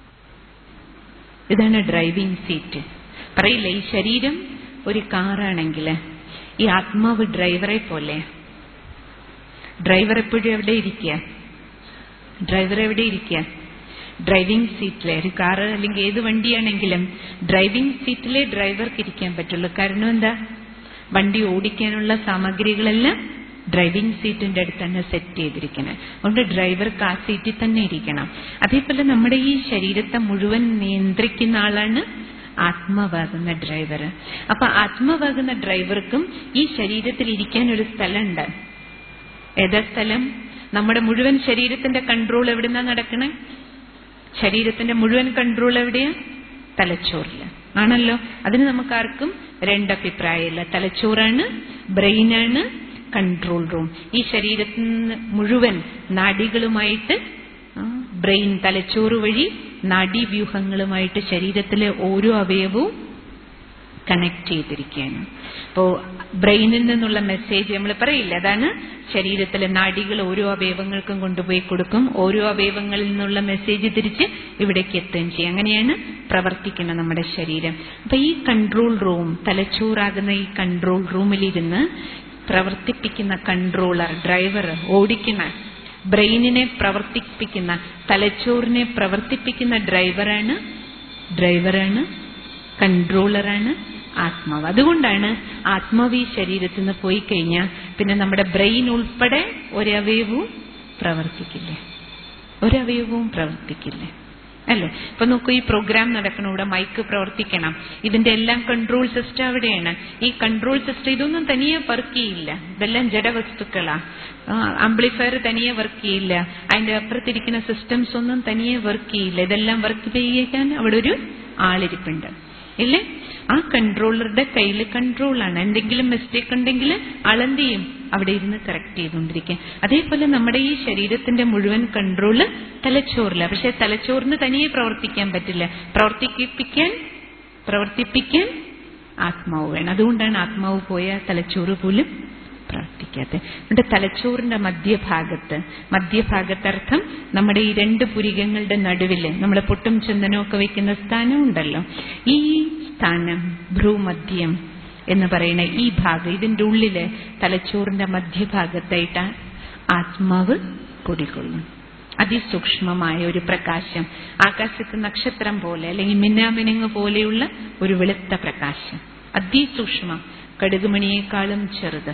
ഇതാണ് ഡ്രൈവിംഗ് സീറ്റ് പറയില്ല ഈ ശരീരം ഒരു കാറാണെങ്കിൽ ഈ ആത്മാവ് ഡ്രൈവറെ പോലെ ഡ്രൈവർ എപ്പോഴും എവിടെ ഇരിക്കുക ഡ്രൈവർ എവിടെ ഇരിക്കുക ഡ്രൈവിംഗ് സീറ്റിലെ ഒരു കാറ് അല്ലെങ്കിൽ ഏത് വണ്ടിയാണെങ്കിലും ഡ്രൈവിംഗ് സീറ്റിലെ ഡ്രൈവർക്ക് ഇരിക്കാൻ പറ്റുള്ളൂ കാരണം എന്താ വണ്ടി ഓടിക്കാനുള്ള സാമഗ്രികളെല്ലാം ഡ്രൈവിംഗ് സീറ്റിന്റെ അടുത്ത് തന്നെ സെറ്റ് ചെയ്തിരിക്കണം അതുകൊണ്ട് ഡ്രൈവർക്ക് ആ സീറ്റിൽ തന്നെ ഇരിക്കണം അതേപോലെ നമ്മുടെ ഈ ശരീരത്തെ മുഴുവൻ നിയന്ത്രിക്കുന്ന ആളാണ് ആത്മാവാകുന്ന ഡ്രൈവർ അപ്പൊ ആത്മാവാകുന്ന ഡ്രൈവർക്കും ഈ ശരീരത്തിൽ ഇരിക്കാൻ ഒരു സ്ഥലമുണ്ട് ഏതാ സ്ഥലം നമ്മുടെ മുഴുവൻ ശരീരത്തിന്റെ കൺട്രോൾ എവിടുന്നാ നടക്കണേ ശരീരത്തിന്റെ മുഴുവൻ കൺട്രോൾ എവിടെയാ തലച്ചോറില് ആണല്ലോ അതിന് നമുക്ക് ആർക്കും രണ്ടഭിപ്രായമില്ല തലച്ചോറാണ് ബ്രെയിനാണ് കൺട്രോൾ റൂം ഈ ശരീരത്തിന് മുഴുവൻ നാഡികളുമായിട്ട് ബ്രെയിൻ തലച്ചോറ് വഴി നാഡീവ്യൂഹങ്ങളുമായിട്ട് ശരീരത്തിലെ ഓരോ അവയവവും കണക്ട് ചെയ്തിരിക്കുകയാണ് അപ്പോ ബ്രെയിനിൽ നിന്നുള്ള മെസ്സേജ് നമ്മൾ പറയില്ല അതാണ് ശരീരത്തിലെ നാഡികൾ ഓരോ അവയവങ്ങൾക്കും കൊണ്ടുപോയി കൊടുക്കും ഓരോ അവയവങ്ങളിൽ നിന്നുള്ള മെസ്സേജ് തിരിച്ച് ഇവിടേക്ക് എത്തുകയും ചെയ്യും അങ്ങനെയാണ് പ്രവർത്തിക്കുന്നത് നമ്മുടെ ശരീരം അപ്പൊ ഈ കൺട്രോൾ റൂം തലച്ചോറാകുന്ന ഈ കൺട്രോൾ റൂമിലിരുന്ന് പ്രവർത്തിപ്പിക്കുന്ന കൺട്രോളർ ഡ്രൈവർ ഓടിക്കുന്ന ബ്രെയിനിനെ പ്രവർത്തിപ്പിക്കുന്ന തലച്ചോറിനെ പ്രവർത്തിപ്പിക്കുന്ന ഡ്രൈവറാണ് ഡ്രൈവറാണ് കൺട്രോളറാണ് ആത്മാവ് അതുകൊണ്ടാണ് ആത്മാവ് ഈ ശരീരത്തിൽ നിന്ന് പോയി കഴിഞ്ഞാൽ പിന്നെ നമ്മുടെ ബ്രെയിൻ ഉൾപ്പെടെ ഒരവയവവും പ്രവർത്തിക്കില്ല ഒരവയവവും പ്രവർത്തിക്കില്ല അല്ലേ ഇപ്പൊ നോക്കൂ ഈ പ്രോഗ്രാം നടക്കണം ഇവിടെ മൈക്ക് പ്രവർത്തിക്കണം ഇതിന്റെ എല്ലാം കൺട്രോൾ സിസ്റ്റം അവിടെയാണ് ഈ കൺട്രോൾ സിസ്റ്റം ഇതൊന്നും തനിയെ വർക്ക് ചെയ്യില്ല ഇതെല്ലാം ജഡവസ്തുക്കളാ ആംപ്ലിഫയർ തനിയെ വർക്ക് ചെയ്യില്ല അതിന്റെ അപ്പുറത്തിരിക്കുന്ന സിസ്റ്റംസ് ഒന്നും തനിയെ വർക്ക് ചെയ്യില്ല ഇതെല്ലാം വർക്ക് ചെയ്യിക്കാൻ അവിടെ ഒരു ആളിരിപ്പുണ്ട് ഇല്ലേ ആ കൺട്രോളറുടെ കയ്യിൽ കൺട്രോളാണ് എന്തെങ്കിലും മിസ്റ്റേക്ക് ഉണ്ടെങ്കിൽ ആളെന്ത് ചെയ്യും അവിടെ ഇരുന്ന് കറക്റ്റ് ചെയ്തുകൊണ്ടിരിക്കുക അതേപോലെ നമ്മുടെ ഈ ശരീരത്തിന്റെ മുഴുവൻ കൺട്രോള് തലച്ചോറില്ല പക്ഷെ തലച്ചോറിന് തനിയെ പ്രവർത്തിക്കാൻ പറ്റില്ല പ്രവർത്തിപ്പിക്കാൻ പ്രവർത്തിപ്പിക്കാൻ ആത്മാവ് വേണം അതുകൊണ്ടാണ് ആത്മാവ് പോയ തലച്ചോറ് പോലും പ്രവർത്തിക്കാത്തത് നമ്മുടെ തലച്ചോറിന്റെ മധ്യഭാഗത്ത് മധ്യഭാഗത്തർത്ഥം നമ്മുടെ ഈ രണ്ട് പുരികങ്ങളുടെ നടുവില് നമ്മൾ പൊട്ടും ചന്ദനവും ഒക്കെ വെക്കുന്ന സ്ഥാനം ഉണ്ടല്ലോ ഈ സ്ഥാനം ഭ്രൂമധ്യം എന്ന് പറയുന്ന ഈ ഭാഗം ഇതിന്റെ ഉള്ളില് തലച്ചോറിന്റെ മധ്യഭാഗത്തായിട്ട് ആത്മാവ് കുടികൊള്ളും അതിസൂക്ഷ്മമായ ഒരു പ്രകാശം ആകാശത്ത് നക്ഷത്രം പോലെ അല്ലെങ്കിൽ മിന്നാമിനുങ്ങ് പോലെയുള്ള ഒരു വെളുത്ത പ്രകാശം അതിസൂക്ഷ്മം കടുകുമണിയേക്കാളും ചെറുത്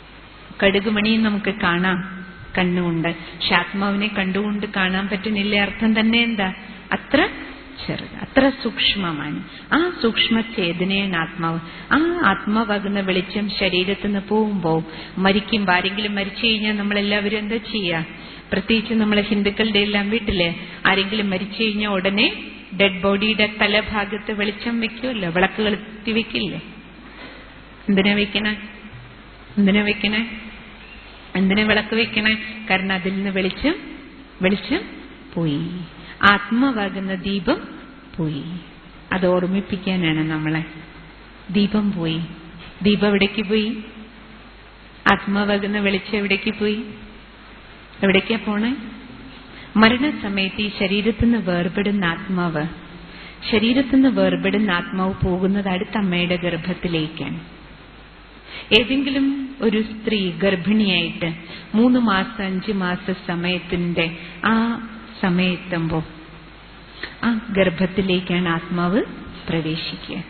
കടുകുമണിയും നമുക്ക് കാണാം കണ്ണുകൊണ്ട് പക്ഷെ ആത്മാവിനെ കണ്ടുകൊണ്ട് കാണാൻ പറ്റുന്നില്ല അർത്ഥം തന്നെ എന്താ അത്ര ചെറുത് അത്ര സൂക്ഷ്മമാണ് ആ സൂക്ഷ്മ ചേതനയാണ് ആത്മാവ് ആ ആത്മാവാകുന്ന വെളിച്ചം ശരീരത്തിൽ നിന്ന് പോകുമ്പോൾ മരിക്കുമ്പോൾ ആരെങ്കിലും മരിച്ചു കഴിഞ്ഞാൽ നമ്മളെല്ലാവരും എന്താ ചെയ്യുക പ്രത്യേകിച്ച് നമ്മളെ ഹിന്ദുക്കളുടെ എല്ലാം വീട്ടില് ആരെങ്കിലും മരിച്ചു കഴിഞ്ഞാൽ ഉടനെ ഡെഡ് ബോഡിയുടെ തലഭാഗത്ത് വെളിച്ചം വെക്കുമല്ലോ വിളക്ക് കൊളുത്തി വെക്കില്ലേ എന്തിനാ വെക്കണേ എന്തിനാ വെക്കണേ എന്തിനാ വിളക്ക് വെക്കണേ കാരണം അതിൽ നിന്ന് വെളിച്ചം വെളിച്ചം പോയി ആത്മാവാകുന്ന ദീപം പോയി അത് ഓർമ്മിപ്പിക്കാനാണ് നമ്മളെ ദീപം പോയി ദീപം എവിടേക്ക് പോയി ആത്മാവാകുന്ന വെളിച്ചം എവിടേക്ക് പോയി എവിടേക്കാ പോണേ മരണസമയത്ത് ഈ ശരീരത്തിൽ നിന്ന് വേർപെടുന്ന ആത്മാവ് ശരീരത്തിൽ നിന്ന് വേർപെടുന്ന ആത്മാവ് പോകുന്നത് അടുത്ത അമ്മയുടെ ഗർഭത്തിലേക്കാണ് ഏതെങ്കിലും ഒരു സ്ത്രീ ഗർഭിണിയായിട്ട് മൂന്ന് മാസം അഞ്ച് മാസ സമയത്തിന്റെ ആ സമയത്തുമ്പോ ആ ഗർഭത്തിലേക്കാണ് ആത്മാവ് പ്രവേശിക്കുക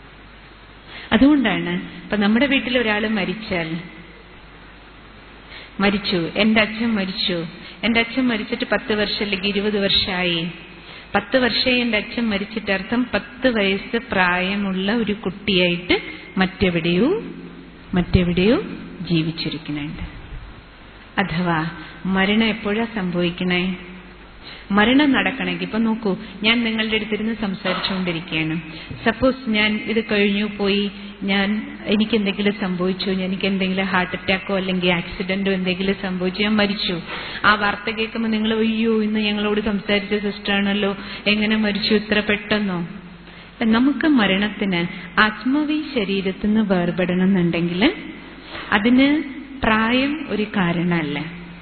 അതുകൊണ്ടാണ് ഇപ്പൊ നമ്മുടെ വീട്ടിൽ ഒരാൾ മരിച്ചാൽ മരിച്ചു എന്റെ അച്ഛൻ മരിച്ചു എന്റെ അച്ഛൻ മരിച്ചിട്ട് പത്ത് വർഷം അല്ലെങ്കിൽ ഇരുപത് വർഷമായി പത്ത് വർഷമായി എന്റെ അച്ഛൻ മരിച്ചിട്ട് അർത്ഥം പത്ത് വയസ്സ് പ്രായമുള്ള ഒരു കുട്ടിയായിട്ട് മറ്റെവിടെയോ മറ്റെവിടെയോ ജീവിച്ചിരിക്കുന്നുണ്ട് അഥവാ മരണം എപ്പോഴാ സംഭവിക്കണേ മരണം നടക്കണമെങ്കിൽ ഇപ്പൊ നോക്കൂ ഞാൻ നിങ്ങളുടെ അടുത്തിരുന്ന് സംസാരിച്ചുകൊണ്ടിരിക്കുകയാണ് സപ്പോസ് ഞാൻ ഇത് കഴിഞ്ഞു പോയി ഞാൻ എനിക്ക് എന്തെങ്കിലും സംഭവിച്ചു എനിക്ക് എന്തെങ്കിലും ഹാർട്ട് അറ്റാക്കോ അല്ലെങ്കിൽ ആക്സിഡന്റോ എന്തെങ്കിലും സംഭവിച്ചു ഞാൻ മരിച്ചു ആ വാർത്ത കേൾക്കുമ്പോൾ നിങ്ങൾ അയ്യോ ഇന്ന് ഞങ്ങളോട് സംസാരിച്ച സിസ്റ്ററാണല്ലോ എങ്ങനെ മരിച്ചു ഇത്ര പെട്ടെന്നോ നമുക്ക് മരണത്തിന് ആത്മാവി ശരീരത്തിൽ നിന്ന് വേർപെടണം എന്നുണ്ടെങ്കിൽ അതിന് പ്രായം ഒരു കാരണമല്ല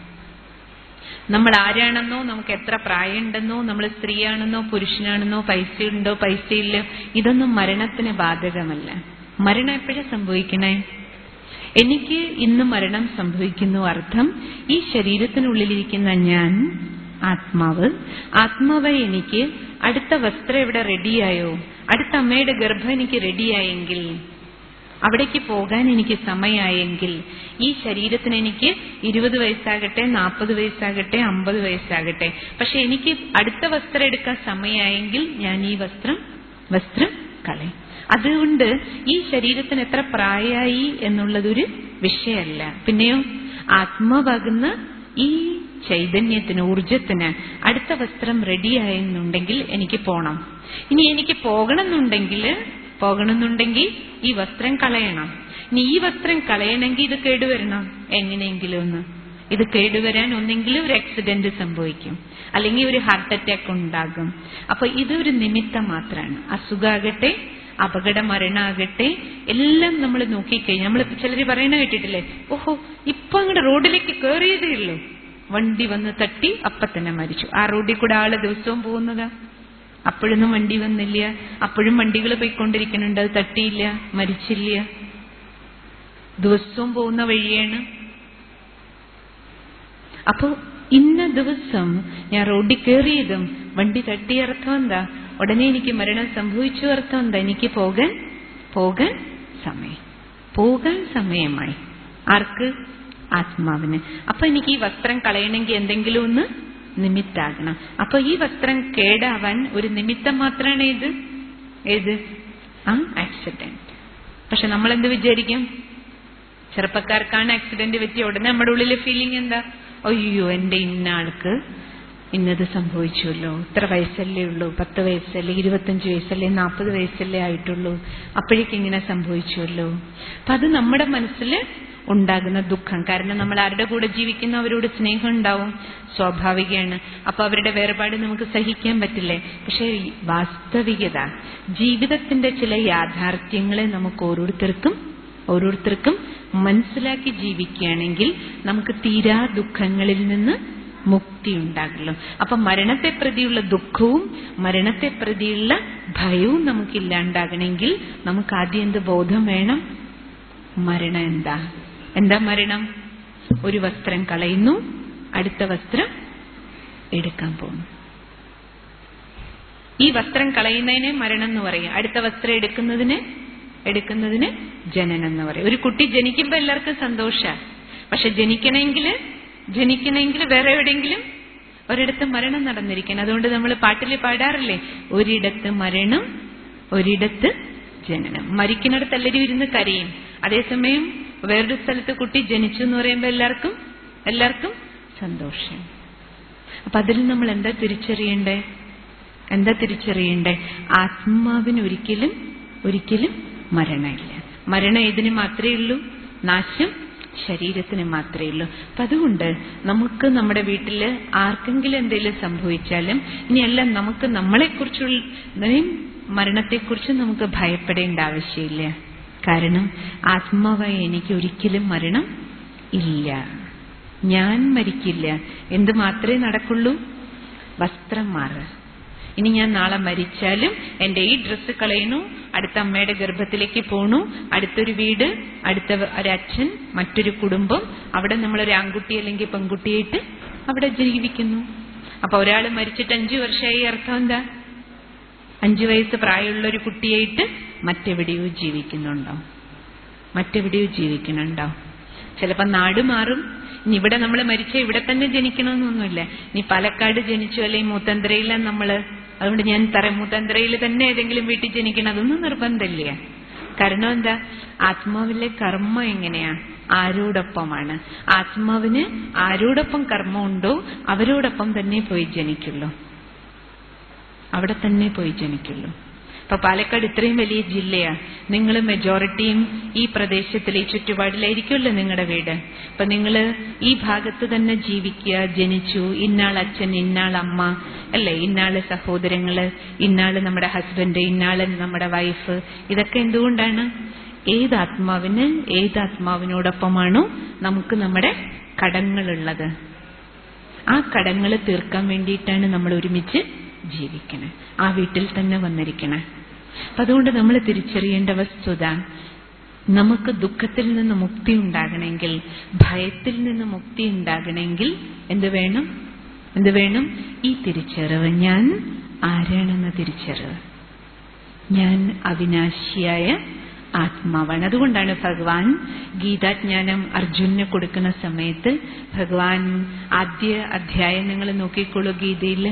നമ്മൾ ആരാണെന്നോ നമുക്ക് എത്ര പ്രായമുണ്ടെന്നോ നമ്മൾ സ്ത്രീയാണെന്നോ പുരുഷനാണെന്നോ പൈസയുണ്ടോ പൈസയില്ല ഇതൊന്നും മരണത്തിന് ബാധകമല്ല മരണം എപ്പോഴാ സംഭവിക്കണേ എനിക്ക് ഇന്ന് മരണം സംഭവിക്കുന്നു അർത്ഥം ഈ ശരീരത്തിനുള്ളിലിരിക്കുന്ന ഞാൻ ആത്മാവ് ആത്മാവ് എനിക്ക് അടുത്ത വസ്ത്രം ഇവിടെ റെഡിയായോ അടുത്ത അമ്മയുടെ ഗർഭം എനിക്ക് റെഡിയായെങ്കിൽ അവിടേക്ക് പോകാൻ എനിക്ക് സമയമായെങ്കിൽ ഈ ശരീരത്തിന് എനിക്ക് ഇരുപത് വയസ്സാകട്ടെ നാൽപ്പത് വയസ്സാകട്ടെ അമ്പത് വയസ്സാകട്ടെ പക്ഷെ എനിക്ക് അടുത്ത വസ്ത്രം എടുക്കാൻ സമയമായെങ്കിൽ ഞാൻ ഈ വസ്ത്രം വസ്ത്രം കളയും അതുകൊണ്ട് ഈ ശരീരത്തിന് എത്ര പ്രായമായി എന്നുള്ളതൊരു വിഷയമല്ല പിന്നെയോ ആത്മാവാകുന്ന ഈ ചൈതന്യത്തിന് ഊർജത്തിന് അടുത്ത വസ്ത്രം റെഡിയായെന്നുണ്ടെങ്കിൽ എനിക്ക് പോണം ഇനി എനിക്ക് പോകണമെന്നുണ്ടെങ്കിൽ പോകണമെന്നുണ്ടെങ്കിൽ ഈ വസ്ത്രം കളയണം ഇനി ഈ വസ്ത്രം കളയണമെങ്കിൽ ഇത് കേടുവരണം എങ്ങനെയെങ്കിലും ഒന്ന് ഇത് കേടുവരാൻ ഒന്നെങ്കിലും ഒരു ആക്സിഡന്റ് സംഭവിക്കും അല്ലെങ്കിൽ ഒരു ഹാർട്ട് അറ്റാക്ക് ഉണ്ടാകും അപ്പൊ ഇതൊരു നിമിത്തം മാത്രമാണ് അസുഖാകട്ടെ അപകട മരണാകട്ടെ എല്ലാം നമ്മൾ നോക്കിക്കഴിഞ്ഞാൽ നമ്മൾ ചിലർ പറയണ കേട്ടിട്ടില്ലേ ഓഹോ ഇപ്പൊ അങ്ങോട്ട് റോഡിലേക്ക് കയറിയതേ ഉള്ളൂ വണ്ടി വന്ന് തട്ടി അപ്പൊ തന്നെ മരിച്ചു ആ റോഡിൽ കൂടെ ആള് ദിവസവും പോകുന്നതാ അപ്പോഴൊന്നും വണ്ടി വന്നില്ല അപ്പോഴും വണ്ടികൾ പോയിക്കൊണ്ടിരിക്കുന്നുണ്ട് അത് തട്ടിയില്ല മരിച്ചില്ല ദിവസവും പോകുന്ന വഴിയാണ് അപ്പോ ഇന്ന ദിവസം ഞാൻ റോഡിൽ കയറിയതും വണ്ടി തട്ടിയ അർത്ഥം എന്താ ഉടനെ എനിക്ക് മരണം സംഭവിച്ചു അർത്ഥം എന്താ എനിക്ക് പോകാൻ പോകാൻ സമയം പോകാൻ സമയമായി ആർക്ക് ആത്മാവിന് അപ്പൊ എനിക്ക് ഈ വസ്ത്രം കളയണമെങ്കിൽ എന്തെങ്കിലും ഒന്ന് നിമിത്താകണം അപ്പൊ ഈ വസ്ത്രം കേടാവാൻ ഒരു നിമിത്തം മാത്രമാണ് ഏത് ഏത് ആ ആക്സിഡന്റ് പക്ഷെ നമ്മൾ എന്ത് വിചാരിക്കും ചെറുപ്പക്കാർക്കാണ് ആക്സിഡന്റ് പറ്റിയ ഉടനെ നമ്മുടെ ഉള്ളിലെ ഫീലിംഗ് എന്താ അയ്യോ എന്റെ ഇന്ന ആൾക്ക് ഇന്നത് സംഭവിച്ചുവല്ലോ ഇത്ര വയസ്സല്ലേ ഉള്ളൂ പത്ത് വയസ്സല്ലേ ഇരുപത്തഞ്ച് വയസ്സല്ലേ നാൽപ്പത് വയസ്സല്ലേ ആയിട്ടുള്ളൂ അപ്പോഴേക്കും ഇങ്ങനെ സംഭവിച്ചുവല്ലോ അപ്പൊ അത് നമ്മുടെ മനസ്സിൽ ഉണ്ടാകുന്ന ദുഃഖം കാരണം നമ്മൾ ആരുടെ കൂടെ ജീവിക്കുന്ന അവരോട് സ്നേഹം ഉണ്ടാവും സ്വാഭാവികമാണ് അപ്പൊ അവരുടെ വേർപാട് നമുക്ക് സഹിക്കാൻ പറ്റില്ലേ പക്ഷെ വാസ്തവികത ജീവിതത്തിന്റെ ചില യാഥാർത്ഥ്യങ്ങളെ നമുക്ക് ഓരോരുത്തർക്കും ഓരോരുത്തർക്കും മനസ്സിലാക്കി ജീവിക്കുകയാണെങ്കിൽ നമുക്ക് തീരാ ദുഃഖങ്ങളിൽ നിന്ന് മുക്തി ഉണ്ടാകുള്ളൂ അപ്പൊ മരണത്തെ പ്രതിയുള്ള ദുഃഖവും മരണത്തെ പ്രതിയുള്ള ഭയവും നമുക്കില്ലാണ്ടാകണമെങ്കിൽ നമുക്ക് ആദ്യം എന്ത് ബോധം വേണം മരണം എന്താ എന്താ മരണം ഒരു വസ്ത്രം കളയുന്നു അടുത്ത വസ്ത്രം എടുക്കാൻ പോകുന്നു ഈ വസ്ത്രം കളയുന്നതിനെ മരണം എന്ന് പറയും അടുത്ത വസ്ത്രം എടുക്കുന്നതിന് എടുക്കുന്നതിന് ജനനം എന്ന് പറയും ഒരു കുട്ടി ജനിക്കുമ്പോൾ എല്ലാവർക്കും സന്തോഷ പക്ഷെ ജനിക്കണമെങ്കിൽ ജനിക്കണമെങ്കിൽ വേറെ എവിടെയെങ്കിലും ഒരിടത്ത് മരണം നടന്നിരിക്കണം അതുകൊണ്ട് നമ്മൾ പാട്ടിൽ പാടാറില്ലേ ഒരിടത്ത് മരണം ഒരിടത്ത് ജനനം മരിക്കുന്നിടത്ത് എല്ലാവരും ഇരുന്ന് കരയും അതേസമയം വേറൊരു സ്ഥലത്ത് കുട്ടി ജനിച്ചു എന്ന് പറയുമ്പോൾ എല്ലാവർക്കും എല്ലാവർക്കും സന്തോഷം അപ്പൊ അതിൽ നമ്മൾ എന്താ തിരിച്ചറിയണ്ടേ എന്താ തിരിച്ചറിയണ്ടേ ആത്മാവിന് ഒരിക്കലും ഒരിക്കലും മരണമില്ല മരണം ഇതിന് മാത്രമേ ഉള്ളൂ നാശം ശരീരത്തിന് മാത്രമേ ഉള്ളൂ അപ്പൊ അതുകൊണ്ട് നമുക്ക് നമ്മുടെ വീട്ടില് ആർക്കെങ്കിലും എന്തെങ്കിലും സംഭവിച്ചാലും ഇനിയല്ല നമുക്ക് നമ്മളെക്കുറിച്ചുള്ള മരണത്തെക്കുറിച്ച് നമുക്ക് ഭയപ്പെടേണ്ട ആവശ്യമില്ല കാരണം ആത്മാവായി എനിക്ക് ഒരിക്കലും മരണം ഇല്ല ഞാൻ മരിക്കില്ല എന്ത് മാത്രമേ നടക്കുള്ളൂ വസ്ത്രം മാറുക ഇനി ഞാൻ നാളെ മരിച്ചാലും എന്റെ ഈ ഡ്രസ്സ് കളയണു അടുത്ത അമ്മയുടെ ഗർഭത്തിലേക്ക് പോണു അടുത്തൊരു വീട് അടുത്ത ഒരച്ഛൻ മറ്റൊരു കുടുംബം അവിടെ നമ്മളൊരു ആൺകുട്ടി അല്ലെങ്കിൽ പെൺകുട്ടിയായിട്ട് അവിടെ ജീവിക്കുന്നു അപ്പൊ ഒരാൾ മരിച്ചിട്ട് അഞ്ചു വർഷമായി അർത്ഥം എന്താ അഞ്ചു വയസ്സ് പ്രായമുള്ള ഒരു കുട്ടിയായിട്ട് മറ്റെവിടെയോ ജീവിക്കുന്നുണ്ടോ മറ്റെവിടെയോ ജീവിക്കുന്നുണ്ടോ ചിലപ്പോൾ നാട് മാറും ഇനി ഇവിടെ നമ്മൾ മരിച്ച ഇവിടെ തന്നെ ജനിക്കണമെന്നൊന്നുമില്ല നീ പാലക്കാട് ജനിച്ചു അല്ലെങ്കിൽ മൂത്തന്ത്രയില നമ്മള് അതുകൊണ്ട് ഞാൻ തറ മൂത്തന്ത്രയിൽ തന്നെ ഏതെങ്കിലും വീട്ടിൽ ജനിക്കണം അതൊന്നും നിർബന്ധമില്ല കാരണം എന്താ ആത്മാവിലെ കർമ്മ എങ്ങനെയാ ആരോടൊപ്പമാണ് ആത്മാവിന് ആരോടൊപ്പം കർമ്മം ഉണ്ടോ അവരോടൊപ്പം തന്നെ പോയി ജനിക്കുള്ളൂ അവിടെ തന്നെ പോയി ജനിക്കുള്ളൂ ഇപ്പൊ പാലക്കാട് ഇത്രയും വലിയ ജില്ലയാണ് നിങ്ങൾ മെജോറിറ്റിയും ഈ പ്രദേശത്തിലെ ഈ ചുറ്റുപാടിലായിരിക്കുമല്ലോ നിങ്ങളുടെ വീട് അപ്പൊ നിങ്ങൾ ഈ ഭാഗത്ത് തന്നെ ജീവിക്കുക ജനിച്ചു ഇന്നാൾ അച്ഛൻ ഇന്നാൾ അമ്മ അല്ലേ ഇന്നാള് സഹോദരങ്ങള് ഇന്നാള് നമ്മുടെ ഹസ്ബൻഡ് ഇന്നാള് നമ്മുടെ വൈഫ് ഇതൊക്കെ എന്തുകൊണ്ടാണ് ഏതാത്മാവിന് ഏതാത്മാവിനോടൊപ്പമാണോ നമുക്ക് നമ്മുടെ കടങ്ങളുള്ളത് ആ കടങ്ങൾ തീർക്കാൻ വേണ്ടിയിട്ടാണ് നമ്മൾ ഒരുമിച്ച് ജീവിക്കണേ ആ വീട്ടിൽ തന്നെ വന്നിരിക്കണേ അപ്പൊ അതുകൊണ്ട് നമ്മൾ തിരിച്ചറിയേണ്ട വസ്തുത നമുക്ക് ദുഃഖത്തിൽ നിന്ന് മുക്തി ഉണ്ടാകണമെങ്കിൽ ഭയത്തിൽ നിന്ന് മുക്തി ഉണ്ടാകണമെങ്കിൽ എന്ത് വേണം എന്ത് വേണം ഈ തിരിച്ചറിവ് ഞാൻ ആരാണെന്ന തിരിച്ചറിവ് ഞാൻ അവിനാശിയായ ആത്മാവാണ് അതുകൊണ്ടാണ് ഭഗവാൻ ഗീതാജ്ഞാനം അർജുനന് കൊടുക്കുന്ന സമയത്ത് ഭഗവാൻ ആദ്യ അധ്യായം നിങ്ങൾ നോക്കിക്കോളൂ ഗീതയിൽ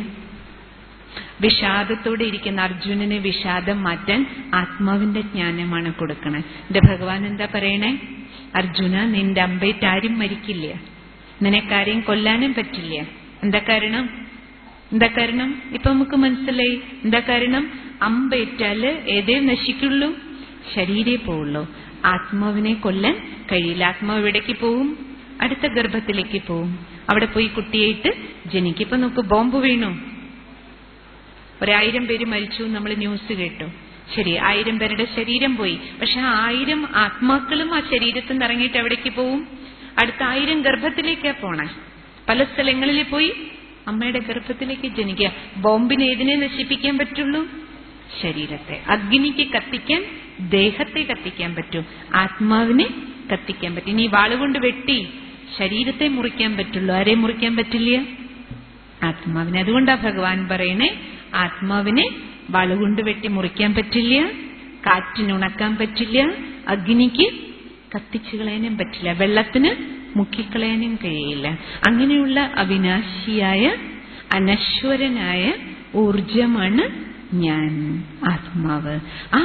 വിഷാദത്തോടെ ഇരിക്കുന്ന അർജുനന് വിഷാദം മാറ്റാൻ ആത്മാവിന്റെ ജ്ഞാനമാണ് കൊടുക്കണേ എന്റെ ഭഗവാൻ എന്താ പറയണേ അർജുന നിന്റെ അമ്പേറ്റ് ആരും മരിക്കില്ല നിനക്കാരെയും കൊല്ലാനും പറ്റില്ല എന്താ കാരണം എന്താ കാരണം ഇപ്പൊ നമുക്ക് മനസ്സിലായി എന്താ കാരണം അമ്പേറ്റാല് ഏതേ നശിക്കുള്ളൂ ശരീരേ പോവുള്ളൂ ആത്മാവിനെ കൊല്ലാൻ കഴിയില്ല ആത്മാവ് എവിടേക്ക് പോവും അടുത്ത ഗർഭത്തിലേക്ക് പോവും അവിടെ പോയി കുട്ടിയായിട്ട് ജനിക്കും ഇപ്പൊ നമുക്ക് ബോംബ് വീണു ഒരായിരം പേര് മരിച്ചു നമ്മൾ ന്യൂസ് കേട്ടു ശരി ആയിരം പേരുടെ ശരീരം പോയി പക്ഷെ ആ ആയിരം ആത്മാക്കളും ആ ശരീരത്തിൽ നിന്ന് ഇറങ്ങിയിട്ട് എവിടേക്ക് പോവും അടുത്ത ആയിരം ഗർഭത്തിലേക്കാ പോണേ പല സ്ഥലങ്ങളിൽ പോയി അമ്മയുടെ ഗർഭത്തിലേക്ക് ജനിക്കുക ബോംബിന് ഏതിനെ നശിപ്പിക്കാൻ പറ്റുള്ളൂ ശരീരത്തെ അഗ്നിക്ക് കത്തിക്കാൻ ദേഹത്തെ കത്തിക്കാൻ പറ്റും ആത്മാവിനെ കത്തിക്കാൻ പറ്റും ഇനി വാളുകൊണ്ട് വെട്ടി ശരീരത്തെ മുറിക്കാൻ പറ്റുള്ളൂ ആരെ മുറിക്കാൻ പറ്റില്ല ആത്മാവിനെ അതുകൊണ്ടാ ഭഗവാൻ പറയണേ ആത്മാവിനെ വാളുകൊണ്ട് വെട്ടി മുറിക്കാൻ പറ്റില്ല കാറ്റിനുണക്കാൻ പറ്റില്ല അഗ്നിക്ക് കത്തിച്ചു കളയാനും പറ്റില്ല വെള്ളത്തിന് മുക്കിക്കളയാനും കഴിയില്ല അങ്ങനെയുള്ള അവിനാശിയായ അനശ്വരനായ ഊർജമാണ് ഞാൻ ആത്മാവ് ആ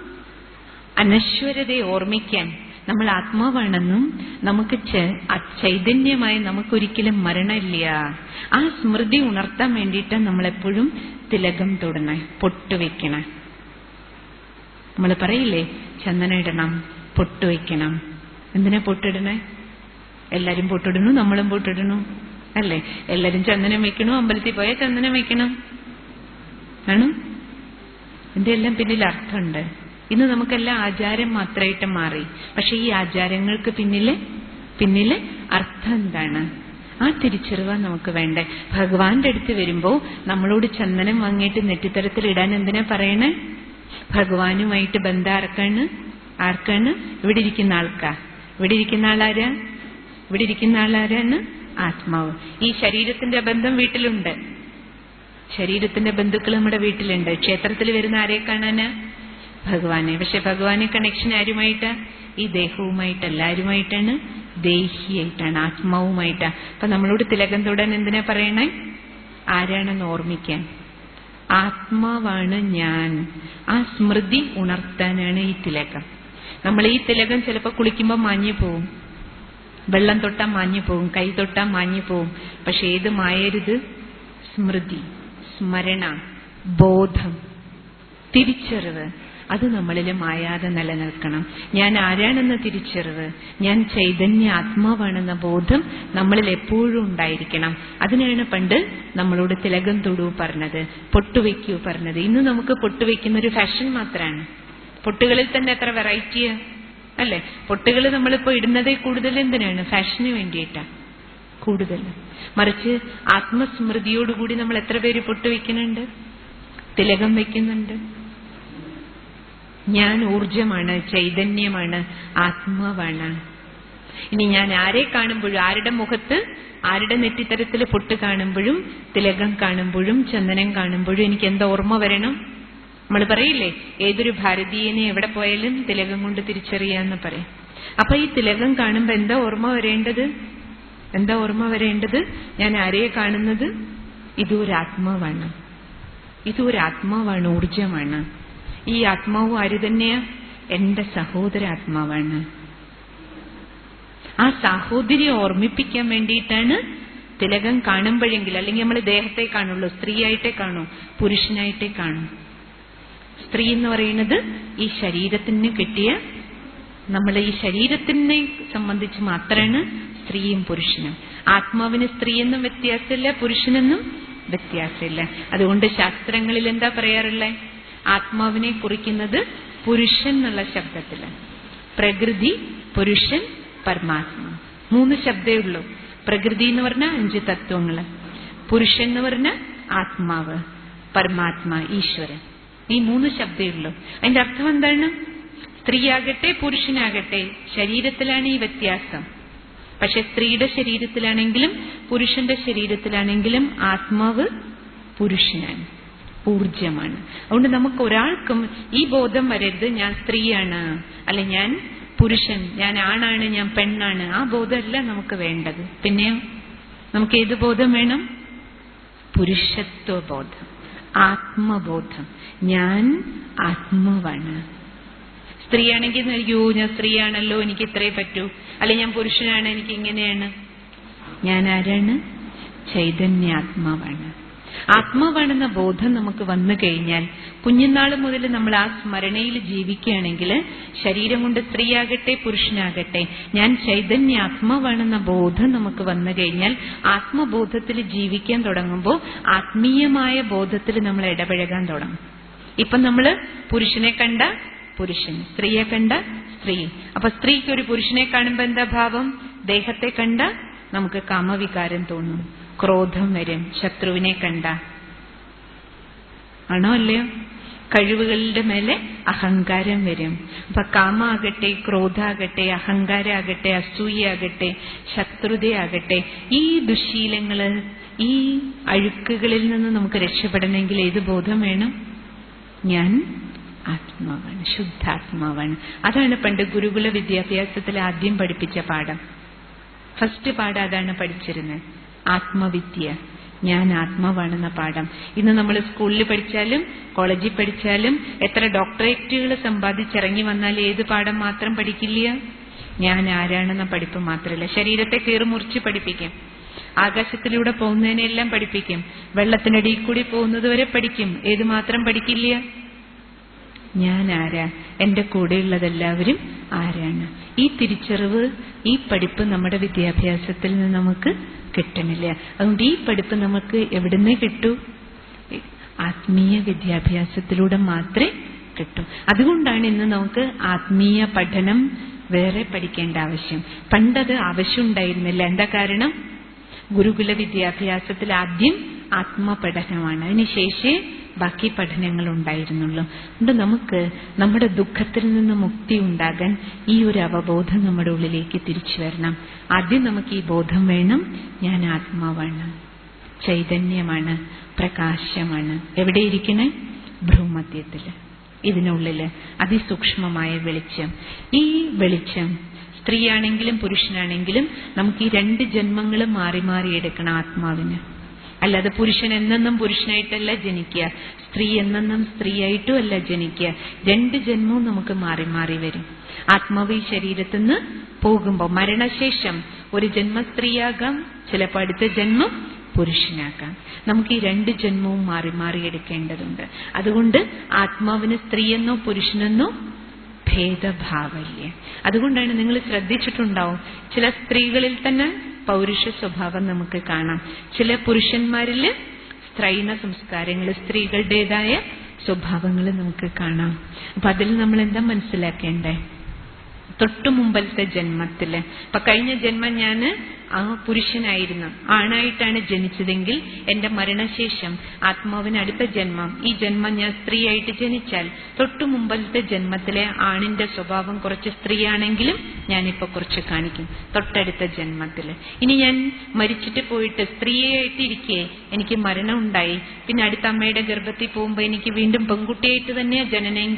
അനശ്വരതയെ ഓർമ്മിക്കാൻ നമ്മൾ ആത്മാവാണെന്നും നമുക്ക് ചൈതന്യമായി നമുക്കൊരിക്കലും മരണമില്ല ആ സ്മൃതി ഉണർത്താൻ വേണ്ടിയിട്ട് നമ്മളെപ്പോഴും തിലകം തൊടണേ പൊട്ടുവെക്കണേ നമ്മൾ പറയില്ലേ ചന്ദന ഇടണം പൊട്ടുവെക്കണം എന്തിനാ പൊട്ടിടണേ എല്ലാരും പൊട്ടിടണു നമ്മളും പൊട്ടിടണു അല്ലേ എല്ലാരും ചന്ദനം വെക്കണു അമ്പലത്തിൽ പോയാൽ ചന്ദനം വെക്കണം ആണ് ഇതിന്റെ എല്ലാം പിന്നിൽ അർത്ഥമുണ്ട് ഇന്ന് നമുക്കെല്ലാം ആചാരം മാത്രമായിട്ട് മാറി പക്ഷെ ഈ ആചാരങ്ങൾക്ക് പിന്നില് പിന്നില് അർത്ഥം എന്താണ് ആ തിരിച്ചറിവ നമുക്ക് വേണ്ടേ ഭഗവാന്റെ അടുത്ത് വരുമ്പോ നമ്മളോട് ചന്ദനം വാങ്ങിയിട്ട് നെറ്റിത്തരത്തിൽ ഇടാൻ എന്തിനാ പറയണേ ഭഗവാനുമായിട്ട് ബന്ധം ആർക്കാണ് ആർക്കാണ് ഇവിടെ ഇരിക്കുന്ന ആൾക്കാ ഇവിടെ ഇരിക്കുന്ന ആളാരാ ഇവിടെ ഇരിക്കുന്ന ആളാരാണ് ആത്മാവ് ഈ ശരീരത്തിന്റെ ബന്ധം വീട്ടിലുണ്ട് ശരീരത്തിന്റെ ബന്ധുക്കൾ നമ്മുടെ വീട്ടിലുണ്ട് ക്ഷേത്രത്തിൽ വരുന്ന ആരെ കാണാന് ഭഗവാനെ പക്ഷെ ഭഗവാനെ കണക്ഷൻ ആരുമായിട്ടാ ഈ ദേഹവുമായിട്ടല്ല ആരുമായിട്ടാണ് ദേഹിയായിട്ടാണ് ആത്മാവുമായിട്ടാ അപ്പൊ നമ്മളോട് തിലകം തൊടാൻ എന്തിനാ പറയണേ ആരാണെന്ന് ഓർമ്മിക്കാൻ ആത്മാവാണ് ഞാൻ ആ സ്മൃതി ഉണർത്താനാണ് ഈ തിലകം നമ്മൾ ഈ തിലകം ചിലപ്പോൾ കുളിക്കുമ്പോൾ മാഞ്ഞു പോവും വെള്ളം തൊട്ടാൽ മാഞ്ഞു പോവും കൈ തൊട്ടാൽ മാഞ്ഞു പോവും പക്ഷെ ഏത് മായരുത് സ്മൃതി സ്മരണ ബോധം തിരിച്ചറിവ് അത് നമ്മളിൽ മായാതെ നിലനിൽക്കണം ഞാൻ ആരാണെന്ന തിരിച്ചറിവ് ഞാൻ ചൈതന്യ ആത്മാവാണെന്ന ബോധം നമ്മളിൽ എപ്പോഴും ഉണ്ടായിരിക്കണം അതിനാണ് പണ്ട് നമ്മളോട് തിലകം തൊടു പറഞ്ഞത് പൊട്ടുവെക്കൂ പറഞ്ഞത് ഇന്ന് നമുക്ക് പൊട്ടുവെക്കുന്ന ഒരു ഫാഷൻ മാത്രമാണ് പൊട്ടുകളിൽ തന്നെ എത്ര വെറൈറ്റിയാ അല്ലെ പൊട്ടുകൾ നമ്മളിപ്പോ ഇടുന്നതേ കൂടുതൽ എന്തിനാണ് ഫാഷന് വേണ്ടിയിട്ടാ കൂടുതൽ മറിച്ച് ആത്മസ്മൃതിയോടുകൂടി നമ്മൾ എത്ര പേര് പൊട്ടുവെക്കുന്നുണ്ട് തിലകം വെക്കുന്നുണ്ട് ഞാൻ ഊർജമാണ് ചൈതന്യമാണ് ആത്മാവാണ് ഇനി ഞാൻ ആരെ കാണുമ്പോഴും ആരുടെ മുഖത്ത് ആരുടെ നെറ്റിത്തരത്തിൽ പൊട്ട് കാണുമ്പോഴും തിലകം കാണുമ്പോഴും ചന്ദനം കാണുമ്പോഴും എനിക്ക് എന്താ ഓർമ്മ വരണം നമ്മൾ പറയില്ലേ ഏതൊരു ഭാരതീയനെ എവിടെ പോയാലും തിലകം കൊണ്ട് തിരിച്ചറിയാന്ന് പറയും അപ്പൊ ഈ തിലകം കാണുമ്പോ എന്താ ഓർമ്മ വരേണ്ടത് എന്താ ഓർമ്മ വരേണ്ടത് ഞാൻ ആരെയെ കാണുന്നത് ഇതൊരു ആത്മാവാണ് ഇതൊരു ആത്മാവാണ് ഊർജമാണ് ഈ ആത്മാവ് ആര് തന്നെയാ എന്റെ സഹോദരാത്മാവാണ് ആ സാഹോദര്യം ഓർമ്മിപ്പിക്കാൻ വേണ്ടിയിട്ടാണ് തിലകം കാണുമ്പോഴെങ്കിൽ അല്ലെങ്കിൽ നമ്മൾ ദേഹത്തെ കാണുള്ളൂ സ്ത്രീയായിട്ടേ കാണൂ പുരുഷനായിട്ടേ കാണൂ സ്ത്രീ എന്ന് പറയുന്നത് ഈ ശരീരത്തിന് കിട്ടിയ നമ്മൾ ഈ ശരീരത്തിനെ സംബന്ധിച്ച് മാത്രമാണ് സ്ത്രീയും പുരുഷനും ആത്മാവിന് സ്ത്രീയെന്നും വ്യത്യാസമില്ല പുരുഷനെന്നും വ്യത്യാസമില്ല അതുകൊണ്ട് ശാസ്ത്രങ്ങളിൽ എന്താ പറയാറുള്ളത് ആത്മാവിനെ കുറിക്കുന്നത് പുരുഷൻ എന്നുള്ള ശബ്ദത്തില് പ്രകൃതി പുരുഷൻ പരമാത്മ മൂന്ന് ശബ്ദമേ ഉള്ളൂ പ്രകൃതി എന്ന് പറഞ്ഞാൽ അഞ്ച് തത്വങ്ങള് പുരുഷൻ എന്ന് പറഞ്ഞാൽ ആത്മാവ് പരമാത്മ ഈശ്വരൻ ഈ മൂന്ന് ശബ്ദമേ ഉള്ളൂ അതിന്റെ അർത്ഥം എന്താണ് സ്ത്രീയാകട്ടെ പുരുഷനാകട്ടെ ശരീരത്തിലാണ് ഈ വ്യത്യാസം പക്ഷെ സ്ത്രീയുടെ ശരീരത്തിലാണെങ്കിലും പുരുഷന്റെ ശരീരത്തിലാണെങ്കിലും ആത്മാവ് പുരുഷനാണ് ഊർജമാണ് അതുകൊണ്ട് നമുക്ക് ഒരാൾക്കും ഈ ബോധം വരരുത് ഞാൻ സ്ത്രീയാണ് അല്ലെ ഞാൻ പുരുഷൻ ഞാൻ ആണാണ് ഞാൻ പെണ്ണാണ് ആ ബോധമല്ല നമുക്ക് വേണ്ടത് പിന്നെയോ നമുക്ക് ഏത് ബോധം വേണം പുരുഷത്വ ബോധം ആത്മബോധം ഞാൻ ആത്മാവാണ് സ്ത്രീയാണെങ്കിൽ അയ്യോ ഞാൻ സ്ത്രീയാണല്ലോ എനിക്ക് ഇത്രേ പറ്റൂ അല്ലെ ഞാൻ പുരുഷനാണ് എനിക്ക് ഇങ്ങനെയാണ് ഞാൻ ആരാണ് ചൈതന്യാത്മാവാണ് ആത്മാവാണെന്ന ബോധം നമുക്ക് വന്നു കഴിഞ്ഞാൽ കുഞ്ഞുനാൾ മുതൽ നമ്മൾ ആ സ്മരണയിൽ ജീവിക്കുകയാണെങ്കിൽ ശരീരം കൊണ്ട് സ്ത്രീയാകട്ടെ പുരുഷനാകട്ടെ ഞാൻ ചൈതന്യ ആത്മാവാണെന്ന ബോധം നമുക്ക് വന്നു കഴിഞ്ഞാൽ ആത്മബോധത്തിൽ ജീവിക്കാൻ തുടങ്ങുമ്പോൾ ആത്മീയമായ ബോധത്തിൽ നമ്മൾ ഇടപഴകാൻ തുടങ്ങും ഇപ്പം നമ്മൾ പുരുഷനെ കണ്ട പുരുഷൻ സ്ത്രീയെ കണ്ട സ്ത്രീ അപ്പൊ സ്ത്രീക്ക് ഒരു പുരുഷനെ കാണുമ്പോ എന്താ ഭാവം ദേഹത്തെ കണ്ട നമുക്ക് കാമവികാരം തോന്നും ക്രോധം വരും ശത്രുവിനെ കണ്ട ആണോ അല്ലയോ കഴിവുകളുടെ മേലെ അഹങ്കാരം വരും അപ്പൊ കാമാകട്ടെ ക്രോധാകട്ടെ അഹങ്കാരാകട്ടെ അസൂയാകട്ടെ ശത്രുതയാകട്ടെ ഈ ദുശീലങ്ങള് ഈ അഴുക്കുകളിൽ നിന്ന് നമുക്ക് രക്ഷപ്പെടണമെങ്കിൽ ഏത് ബോധം വേണം ഞാൻ ആത്മാവാണ് ശുദ്ധാത്മാവാണ് അതാണ് പണ്ട് ഗുരുകുല വിദ്യാഭ്യാസത്തിൽ ആദ്യം പഠിപ്പിച്ച പാഠം ഫസ്റ്റ് പാഠം അതാണ് പഠിച്ചിരുന്നത് ആത്മവിദ്യ ഞാൻ ആത്മാവാണെന്ന പാഠം ഇന്ന് നമ്മൾ സ്കൂളിൽ പഠിച്ചാലും കോളേജിൽ പഠിച്ചാലും എത്ര ഡോക്ടറേറ്റുകൾ സമ്പാദിച്ചിറങ്ങി വന്നാൽ ഏത് പാഠം മാത്രം പഠിക്കില്ല ഞാൻ ആരാണെന്ന പഠിപ്പ് മാത്രമല്ല ശരീരത്തെ കീറി മുറിച്ച് പഠിപ്പിക്കും ആകാശത്തിലൂടെ പോകുന്നതിനെല്ലാം പഠിപ്പിക്കും വെള്ളത്തിനടിയിൽ കൂടി പോകുന്നത് വരെ പഠിക്കും ഏത് മാത്രം പഠിക്കില്ല ഞാൻ ആരാ എന്റെ കൂടെയുള്ളതെല്ലാവരും ആരാണ് ഈ തിരിച്ചറിവ് ഈ പഠിപ്പ് നമ്മുടെ വിദ്യാഭ്യാസത്തിൽ നിന്ന് നമുക്ക് കിട്ടണില്ല അതുകൊണ്ട് ഈ പഠിപ്പ് നമുക്ക് എവിടുന്നേ കിട്ടൂ ആത്മീയ വിദ്യാഭ്യാസത്തിലൂടെ മാത്രമേ കിട്ടൂ അതുകൊണ്ടാണ് ഇന്ന് നമുക്ക് ആത്മീയ പഠനം വേറെ പഠിക്കേണ്ട ആവശ്യം പണ്ടത് ആവശ്യമുണ്ടായിരുന്നില്ല എന്താ കാരണം ഗുരുകുല വിദ്യാഭ്യാസത്തിൽ ആദ്യം ആത്മപഠനമാണ് അതിനുശേഷേ ബാക്കി പഠനങ്ങൾ ഉണ്ടായിരുന്നുള്ളൂ അതുകൊണ്ട് നമുക്ക് നമ്മുടെ ദുഃഖത്തിൽ നിന്ന് മുക്തി ഉണ്ടാകാൻ ഈ ഒരു അവബോധം നമ്മുടെ ഉള്ളിലേക്ക് തിരിച്ചു വരണം ആദ്യം നമുക്ക് ഈ ബോധം വേണം ഞാൻ ആത്മാവാണ് ചൈതന്യമാണ് പ്രകാശമാണ് എവിടെ ഇരിക്കണേ ഭ്രൂമധ്യത്തില് ഇതിനുള്ളില് അതിസൂക്ഷ്മമായ വെളിച്ചം ഈ വെളിച്ചം സ്ത്രീയാണെങ്കിലും പുരുഷനാണെങ്കിലും നമുക്ക് ഈ രണ്ട് ജന്മങ്ങൾ മാറി മാറി എടുക്കണം ആത്മാവിന് അല്ലാതെ പുരുഷൻ എന്നെന്നും പുരുഷനായിട്ടല്ല ജനിക്കുക സ്ത്രീ എന്നെന്നും സ്ത്രീയായിട്ടും അല്ല ജനിക്കുക രണ്ട് ജന്മവും നമുക്ക് മാറി മാറി വരും ആത്മാവ് ഈ ശരീരത്തിൽ നിന്ന് പോകുമ്പോൾ മരണശേഷം ഒരു ജന്മ സ്ത്രീയാകാം ചിലപ്പോൾ അടുത്ത ജന്മം പുരുഷനാക്കാം നമുക്ക് ഈ രണ്ട് ജന്മവും മാറി മാറി എടുക്കേണ്ടതുണ്ട് അതുകൊണ്ട് ആത്മാവിന് സ്ത്രീയെന്നോ പുരുഷനെന്നോ ഭേദഭാവല്യ അതുകൊണ്ടാണ് നിങ്ങൾ ശ്രദ്ധിച്ചിട്ടുണ്ടാവും ചില സ്ത്രീകളിൽ തന്നെ പൗരുഷ സ്വഭാവം നമുക്ക് കാണാം ചില പുരുഷന്മാരില് സ്ത്രൈണ സംസ്കാരങ്ങൾ സ്ത്രീകളുടേതായ സ്വഭാവങ്ങൾ നമുക്ക് കാണാം അപ്പൊ അതിൽ നമ്മൾ എന്താ മനസ്സിലാക്കേണ്ടേ തൊട്ടു മുമ്പലത്തെ ജന്മത്തില് ഇപ്പൊ കഴിഞ്ഞ ജന്മം ഞാന് ആ പുരുഷനായിരുന്നു ആണായിട്ടാണ് ജനിച്ചതെങ്കിൽ എന്റെ മരണശേഷം ആത്മാവിന് അടുത്ത ജന്മം ഈ ജന്മം ഞാൻ സ്ത്രീയായിട്ട് ജനിച്ചാൽ തൊട്ടു മുമ്പലത്തെ ജന്മത്തിലെ ആണിന്റെ സ്വഭാവം കുറച്ച് സ്ത്രീയാണെങ്കിലും ഞാനിപ്പോ കുറച്ച് കാണിക്കും തൊട്ടടുത്ത ജന്മത്തില് ഇനി ഞാൻ മരിച്ചിട്ട് പോയിട്ട് സ്ത്രീയായിട്ട് ഇരിക്കെ എനിക്ക് മരണം ഉണ്ടായി പിന്നെ അടുത്ത അമ്മയുടെ ഗർഭത്തിൽ പോകുമ്പോൾ എനിക്ക് വീണ്ടും പെൺകുട്ടിയായിട്ട് തന്നെയാ ജനനെങ്കിൽ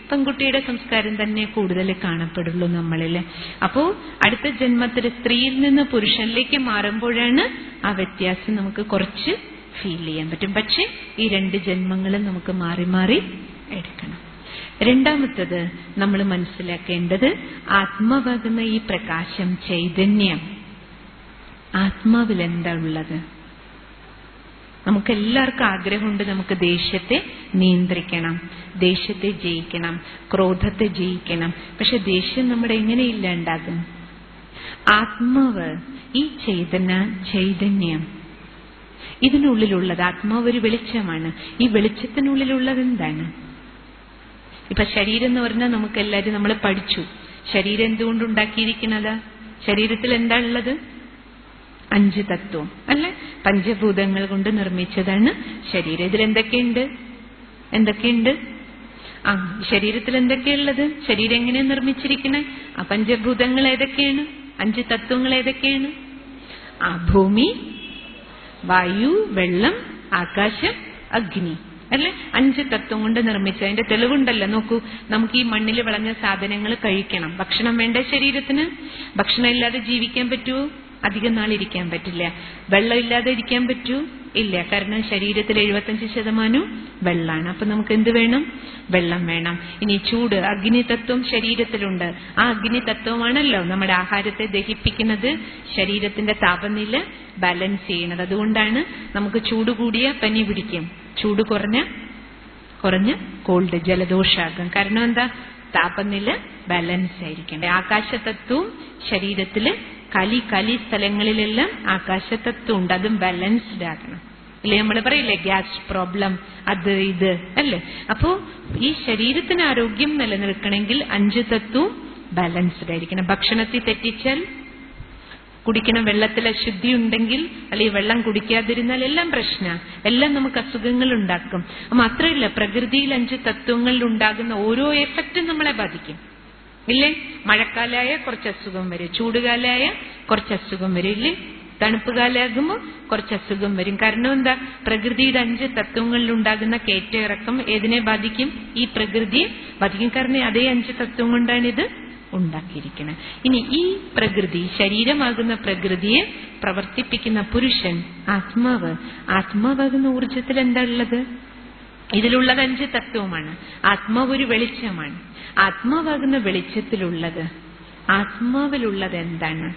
പെൺകുട്ടിയുടെ സംസ്കാരം തന്നെ കൂടുതൽ കാണപ്പെടുള്ളൂ നമ്മളിൽ അപ്പോ അടുത്ത ജന്മത്തിൽ സ്ത്രീയിൽ നിന്ന് പുരുഷനിലേക്ക് മാറുമ്പോഴാണ് ആ വ്യത്യാസം നമുക്ക് കുറച്ച് ഫീൽ ചെയ്യാൻ പറ്റും പക്ഷെ ഈ രണ്ട് ജന്മങ്ങളും നമുക്ക് മാറി മാറി എടുക്കണം രണ്ടാമത്തത് നമ്മൾ മനസ്സിലാക്കേണ്ടത് ആത്മാവാകുന്ന ഈ പ്രകാശം ചൈതന്യം ആത്മാവിൽ എന്താ ഉള്ളത് നമുക്ക് എല്ലാവർക്കും ആഗ്രഹമുണ്ട് നമുക്ക് ദേഷ്യത്തെ നിയന്ത്രിക്കണം ദേഷ്യത്തെ ജയിക്കണം ക്രോധത്തെ ജയിക്കണം പക്ഷെ ദേഷ്യം നമ്മുടെ എങ്ങനെ ഇല്ലാണ്ടാകും ആത്മാവ് ഈ ചൈതന്യ ചൈതന്യം ഇതിനുള്ളിലുള്ളത് ആത്മാവ് ഒരു വെളിച്ചമാണ് ഈ വെളിച്ചത്തിനുള്ളിലുള്ളത് എന്താണ് ഇപ്പൊ ശരീരം എന്ന് പറഞ്ഞാൽ നമുക്ക് എല്ലാവരും നമ്മൾ പഠിച്ചു ശരീരം എന്തുകൊണ്ട് ഉണ്ടാക്കിയിരിക്കുന്നത് ശരീരത്തിൽ എന്താ ഉള്ളത് അഞ്ച് തത്വം അല്ലെ പഞ്ചഭൂതങ്ങൾ കൊണ്ട് നിർമ്മിച്ചതാണ് ശരീരം ഇതിൽ എന്തൊക്കെയുണ്ട് എന്തൊക്കെയുണ്ട് ആ ശരീരത്തിൽ എന്തൊക്കെയുള്ളത് ശരീരം എങ്ങനെയാണ് നിർമ്മിച്ചിരിക്കുന്നത് ആ പഞ്ചഭൂതങ്ങൾ ഏതൊക്കെയാണ് അഞ്ച് തത്വങ്ങൾ ഏതൊക്കെയാണ് ആ ഭൂമി വായു വെള്ളം ആകാശം അഗ്നി അല്ലെ അഞ്ച് തത്വം കൊണ്ട് നിർമ്മിച്ച അതിന്റെ തെളിവുണ്ടല്ലോ നോക്കൂ നമുക്ക് ഈ മണ്ണിൽ വിളഞ്ഞ സാധനങ്ങൾ കഴിക്കണം ഭക്ഷണം വേണ്ട ശരീരത്തിന് ഭക്ഷണം ഇല്ലാതെ ജീവിക്കാൻ പറ്റുമോ അധികം നാളിരിക്കാൻ പറ്റില്ല വെള്ളം ഇല്ലാതെ ഇരിക്കാൻ പറ്റൂ ഇല്ല കാരണം ശരീരത്തിൽ എഴുപത്തഞ്ച് ശതമാനവും വെള്ളമാണ് അപ്പൊ നമുക്ക് എന്ത് വേണം വെള്ളം വേണം ഇനി ചൂട് അഗ്നിതത്വം ശരീരത്തിലുണ്ട് ആ അഗ്നിതത്വമാണല്ലോ നമ്മുടെ ആഹാരത്തെ ദഹിപ്പിക്കുന്നത് ശരീരത്തിന്റെ താപനില ബാലൻസ് ചെയ്യുന്നത് അതുകൊണ്ടാണ് നമുക്ക് ചൂട് കൂടിയ പനി പിടിക്കും ചൂട് കുറഞ്ഞ കുറഞ്ഞ കോൾഡ് ജലദോഷാകും കാരണം എന്താ താപനില ബാലൻസ് ആയിരിക്കണ്ടേ ആകാശതത്വവും ശരീരത്തില് കലി കലി സ്ഥലങ്ങളിലെല്ലാം ആകാശതത്വം ഉണ്ട് അതും ബാലൻസ്ഡ് ആകണം അല്ലേ നമ്മൾ പറയില്ലേ ഗ്യാസ് പ്രോബ്ലം അത് ഇത് അല്ലേ അപ്പോ ഈ ശരീരത്തിന് ആരോഗ്യം നിലനിൽക്കണമെങ്കിൽ അഞ്ച് തത്വവും ബാലൻസ്ഡ് ആയിരിക്കണം ഭക്ഷണത്തിൽ തെറ്റിച്ചാൽ കുടിക്കണ വെള്ളത്തിൽ അശുദ്ധി ഉണ്ടെങ്കിൽ അല്ലെങ്കിൽ വെള്ളം കുടിക്കാതിരുന്നാൽ എല്ലാം പ്രശ്ന എല്ലാം നമുക്ക് അസുഖങ്ങൾ ഉണ്ടാക്കും മാത്രമല്ല പ്രകൃതിയിൽ അഞ്ച് തത്വങ്ങളിൽ ഉണ്ടാകുന്ന ഓരോ എഫക്റ്റും നമ്മളെ ബാധിക്കും ഇല്ലേ മഴക്കാലായ കുറച്ച് അസുഖം വരും ചൂടുകാലായ കുറച്ച് അസുഖം വരും ഇല്ലേ തണുപ്പ് കാലാകുമ്പോൾ കുറച്ച് അസുഖം വരും കാരണം എന്താ പ്രകൃതിയുടെ അഞ്ച് തത്വങ്ങളിൽ ഉണ്ടാകുന്ന കയറ്റയിറക്കം ഏതിനെ ബാധിക്കും ഈ പ്രകൃതിയെ ബാധിക്കും കാരണം അതേ അഞ്ച് തത്വം കൊണ്ടാണ് ഇത് ഉണ്ടാക്കിയിരിക്കുന്നത് ഇനി ഈ പ്രകൃതി ശരീരമാകുന്ന പ്രകൃതിയെ പ്രവർത്തിപ്പിക്കുന്ന പുരുഷൻ ആത്മാവ് ആത്മാവാകുന്ന ഊർജത്തിൽ എന്താ ഉള്ളത് ഇതിലുള്ളത് അഞ്ച് തത്വമാണ് ആത്മാവ് ഒരു വെളിച്ചമാണ് ആത്മാവാകുന്ന വെളിച്ചത്തിലുള്ളത് ആത്മാവിലുള്ളത് എന്താണ്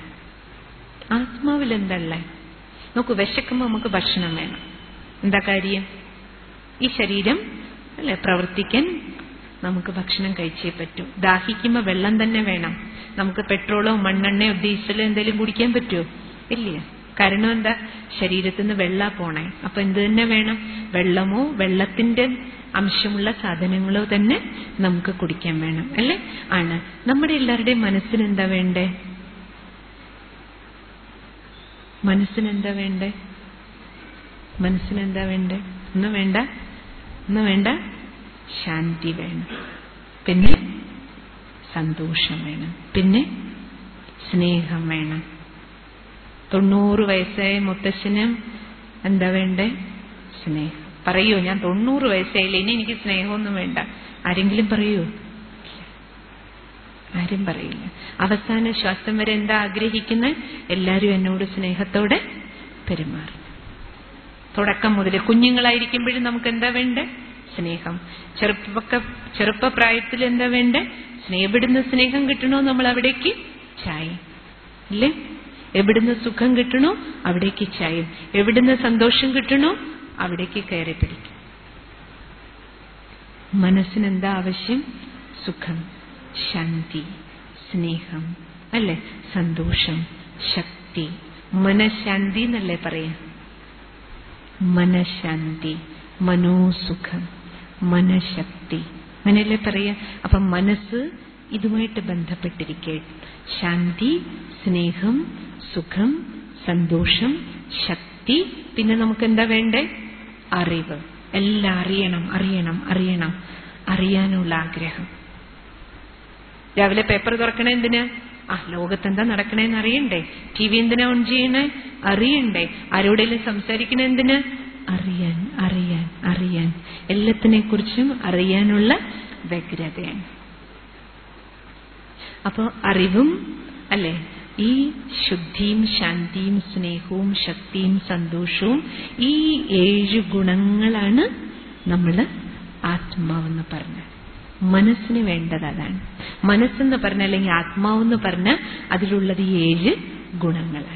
ആത്മാവിൽ എന്തള്ളേ നോക്കൂ വിശക്കുമ്പോൾ നമുക്ക് ഭക്ഷണം വേണം എന്താ കാര്യം ഈ ശരീരം അല്ലെ പ്രവർത്തിക്കാൻ നമുക്ക് ഭക്ഷണം കഴിച്ചേ പറ്റൂ ദാഹിക്കുമ്പോൾ വെള്ളം തന്നെ വേണം നമുക്ക് പെട്രോളോ മണ്ണെണ്ണയോ ഡീസലോ എന്തെങ്കിലും കുടിക്കാൻ പറ്റുമോ ഇല്ല കാരണം എന്താ ശരീരത്തിൽ നിന്ന് വെള്ള പോണേ അപ്പൊ എന്ത് തന്നെ വേണം വെള്ളമോ വെള്ളത്തിന്റെ അംശമുള്ള സാധനങ്ങളോ തന്നെ നമുക്ക് കുടിക്കാൻ വേണം അല്ലേ ആണ് നമ്മുടെ എല്ലാവരുടെയും മനസ്സിന് എന്താ വേണ്ടേ മനസ്സിനെന്താ വേണ്ടേ മനസ്സിനെന്താ വേണ്ടേ ഒന്നും വേണ്ട ഒന്നും വേണ്ട ശാന്തി വേണം പിന്നെ സന്തോഷം വേണം പിന്നെ സ്നേഹം വേണം തൊണ്ണൂറ് വയസ്സായ മുത്തശ്ശന് എന്താ വേണ്ടേ സ്നേഹം പറയൂ ഞാൻ തൊണ്ണൂറ് വയസ്സായില്ല ഇനി എനിക്ക് സ്നേഹമൊന്നും വേണ്ട ആരെങ്കിലും പറയൂ ആരും പറയില്ല അവസാന ശ്വാസം വരെ എന്താ ആഗ്രഹിക്കുന്നത് എല്ലാവരും എന്നോട് സ്നേഹത്തോടെ പെരുമാറും തുടക്കം മുതൽ കുഞ്ഞുങ്ങളായിരിക്കുമ്പോഴും നമുക്ക് എന്താ വേണ്ടേ സ്നേഹം ചെറുപ്പക്ക ചെറുപ്പപ്രായത്തിൽ എന്താ വേണ്ടേ സ്നേഹം എവിടുന്ന് സ്നേഹം കിട്ടണോ നമ്മൾ അവിടേക്ക് ചായും ഇല്ലേ എവിടുന്ന് സുഖം കിട്ടണോ അവിടേക്ക് ചായും എവിടുന്ന് സന്തോഷം കിട്ടണോ അവിടേക്ക് കയറി പിടിക്കും മനസ്സിനെന്താ ആവശ്യം സുഖം ശാന്തി സ്നേഹം അല്ലെ സന്തോഷം ശക്തി മനഃശാന്തി എന്നല്ലേ പറയാ മനഃശാന്തി മനോസുഖം മനഃശക്തി അങ്ങനെയല്ലേ പറയാ അപ്പൊ മനസ്സ് ഇതുമായിട്ട് ബന്ധപ്പെട്ടിരിക്കെ ശാന്തി സ്നേഹം സുഖം സന്തോഷം ശക്തി പിന്നെ നമുക്ക് എന്താ വേണ്ടേ അറിവ് എല്ലാം അറിയണം അറിയണം അറിയണം അറിയാനുള്ള ആഗ്രഹം രാവിലെ പേപ്പർ തുറക്കണേ എന്തിനാ ആ ലോകത്തെന്താ നടക്കണേന്ന് അറിയണ്ടേ ടി വി എന്തിനാ ഓൺ ചെയ്യണേ അറിയണ്ടേ ആരോടെങ്കിലും സംസാരിക്കണേ എന്തിന് അറിയാൻ അറിയാൻ അറിയാൻ എല്ലാത്തിനെ കുറിച്ചും അറിയാനുള്ള വ്യഗ്രതയാണ് അപ്പോൾ അറിവും അല്ലെ ഈ ശുദ്ധിയും ശാന്തിയും സ്നേഹവും ശക്തിയും സന്തോഷവും ഈ ഏഴ് ഗുണങ്ങളാണ് നമ്മൾ ആത്മാവെന്ന് പറഞ്ഞത് മനസ്സിന് വേണ്ടത് അതാണ് മനസ്സെന്ന് പറഞ്ഞ അല്ലെങ്കിൽ ആത്മാവെന്ന് പറഞ്ഞ അതിലുള്ളത് ഈ ഏഴ് ഗുണങ്ങളാണ്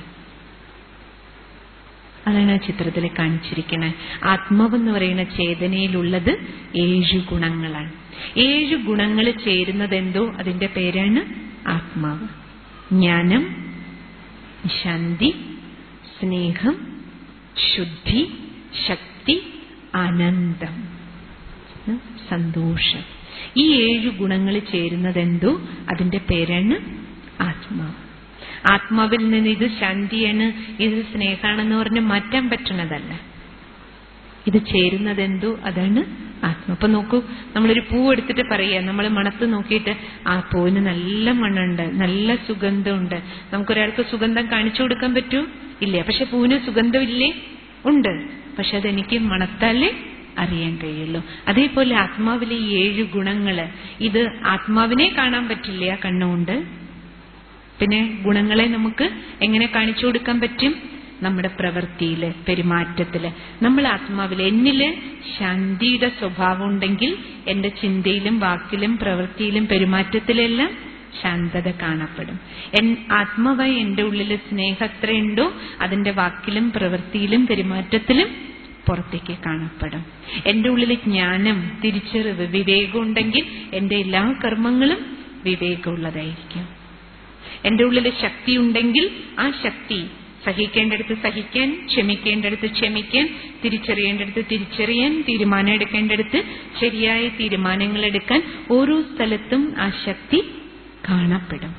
അതാണ് ആ ചിത്രത്തിൽ കാണിച്ചിരിക്കുന്നത് ആത്മാവെന്ന് പറയുന്ന ചേതനയിലുള്ളത് ഏഴ് ഗുണങ്ങളാണ് ഏഴ് ഗുണങ്ങൾ ചേരുന്നത് എന്തോ അതിന്റെ പേരാണ് ആത്മാവ് ജ്ഞാനം ശാന്തി സ്നേഹം ശുദ്ധി ശക്തി ആനന്ദം സന്തോഷം ഈ ഏഴ് ഗുണങ്ങൾ ചേരുന്നത് എന്തോ അതിന്റെ പേരാണ് ആത്മാവ് ആത്മാവിൽ നിന്ന് ഇത് ശാന്തിയാണ് ഇത് സ്നേഹമാണെന്ന് പറഞ്ഞ് മാറ്റാൻ പറ്റണതല്ല ഇത് ചേരുന്നത് എന്തോ അതാണ് ആത്മ അപ്പൊ നോക്കൂ നമ്മളൊരു പൂ എടുത്തിട്ട് പറയുക നമ്മൾ മണത്ത് നോക്കിയിട്ട് ആ പൂവിന് നല്ല മണമുണ്ട് നല്ല സുഗന്ധമുണ്ട് നമുക്കൊരാൾക്ക് സുഗന്ധം കാണിച്ചു കൊടുക്കാൻ പറ്റൂ ഇല്ല പക്ഷെ പൂവിന് സുഗന്ധമില്ലേ ഉണ്ട് പക്ഷെ അതെനിക്ക് മണത്താലേ അറിയാൻ കഴിയുള്ളൂ അതേപോലെ ആത്മാവിലെ ഈ ഏഴ് ഗുണങ്ങള് ഇത് ആത്മാവിനെ കാണാൻ പറ്റില്ല കണ്ണുകൊണ്ട് പിന്നെ ഗുണങ്ങളെ നമുക്ക് എങ്ങനെ കാണിച്ചു കൊടുക്കാൻ പറ്റും നമ്മുടെ പ്രവൃത്തിയില് പെരുമാറ്റത്തില് നമ്മൾ ആത്മാവില് എന്നില് ശാന്തിയുടെ സ്വഭാവം ഉണ്ടെങ്കിൽ എന്റെ ചിന്തയിലും വാക്കിലും പ്രവൃത്തിയിലും പെരുമാറ്റത്തിലെല്ലാം ശാന്തത കാണപ്പെടും എൻ ആത്മാവായി എന്റെ ഉള്ളില് സ്നേഹം എത്രയുണ്ടോ അതിന്റെ വാക്കിലും പ്രവൃത്തിയിലും പെരുമാറ്റത്തിലും പുറത്തേക്ക് കാണപ്പെടും എന്റെ ഉള്ളിൽ ജ്ഞാനം തിരിച്ചറിവ് വിവേകം ഉണ്ടെങ്കിൽ എന്റെ എല്ലാ കർമ്മങ്ങളും വിവേകമുള്ളതായിരിക്കും എന്റെ ഉള്ളിൽ ശക്തി ഉണ്ടെങ്കിൽ ആ ശക്തി സഹിക്കേണ്ടടുത്ത് സഹിക്കാൻ ക്ഷമിക്കേണ്ടടുത്ത് ക്ഷമിക്കാൻ തിരിച്ചറിയേണ്ടടുത്ത് തിരിച്ചറിയാൻ തീരുമാനം എടുക്കേണ്ടടുത്ത് ശരിയായ തീരുമാനങ്ങൾ എടുക്കാൻ ഓരോ സ്ഥലത്തും ആ ശക്തി കാണപ്പെടും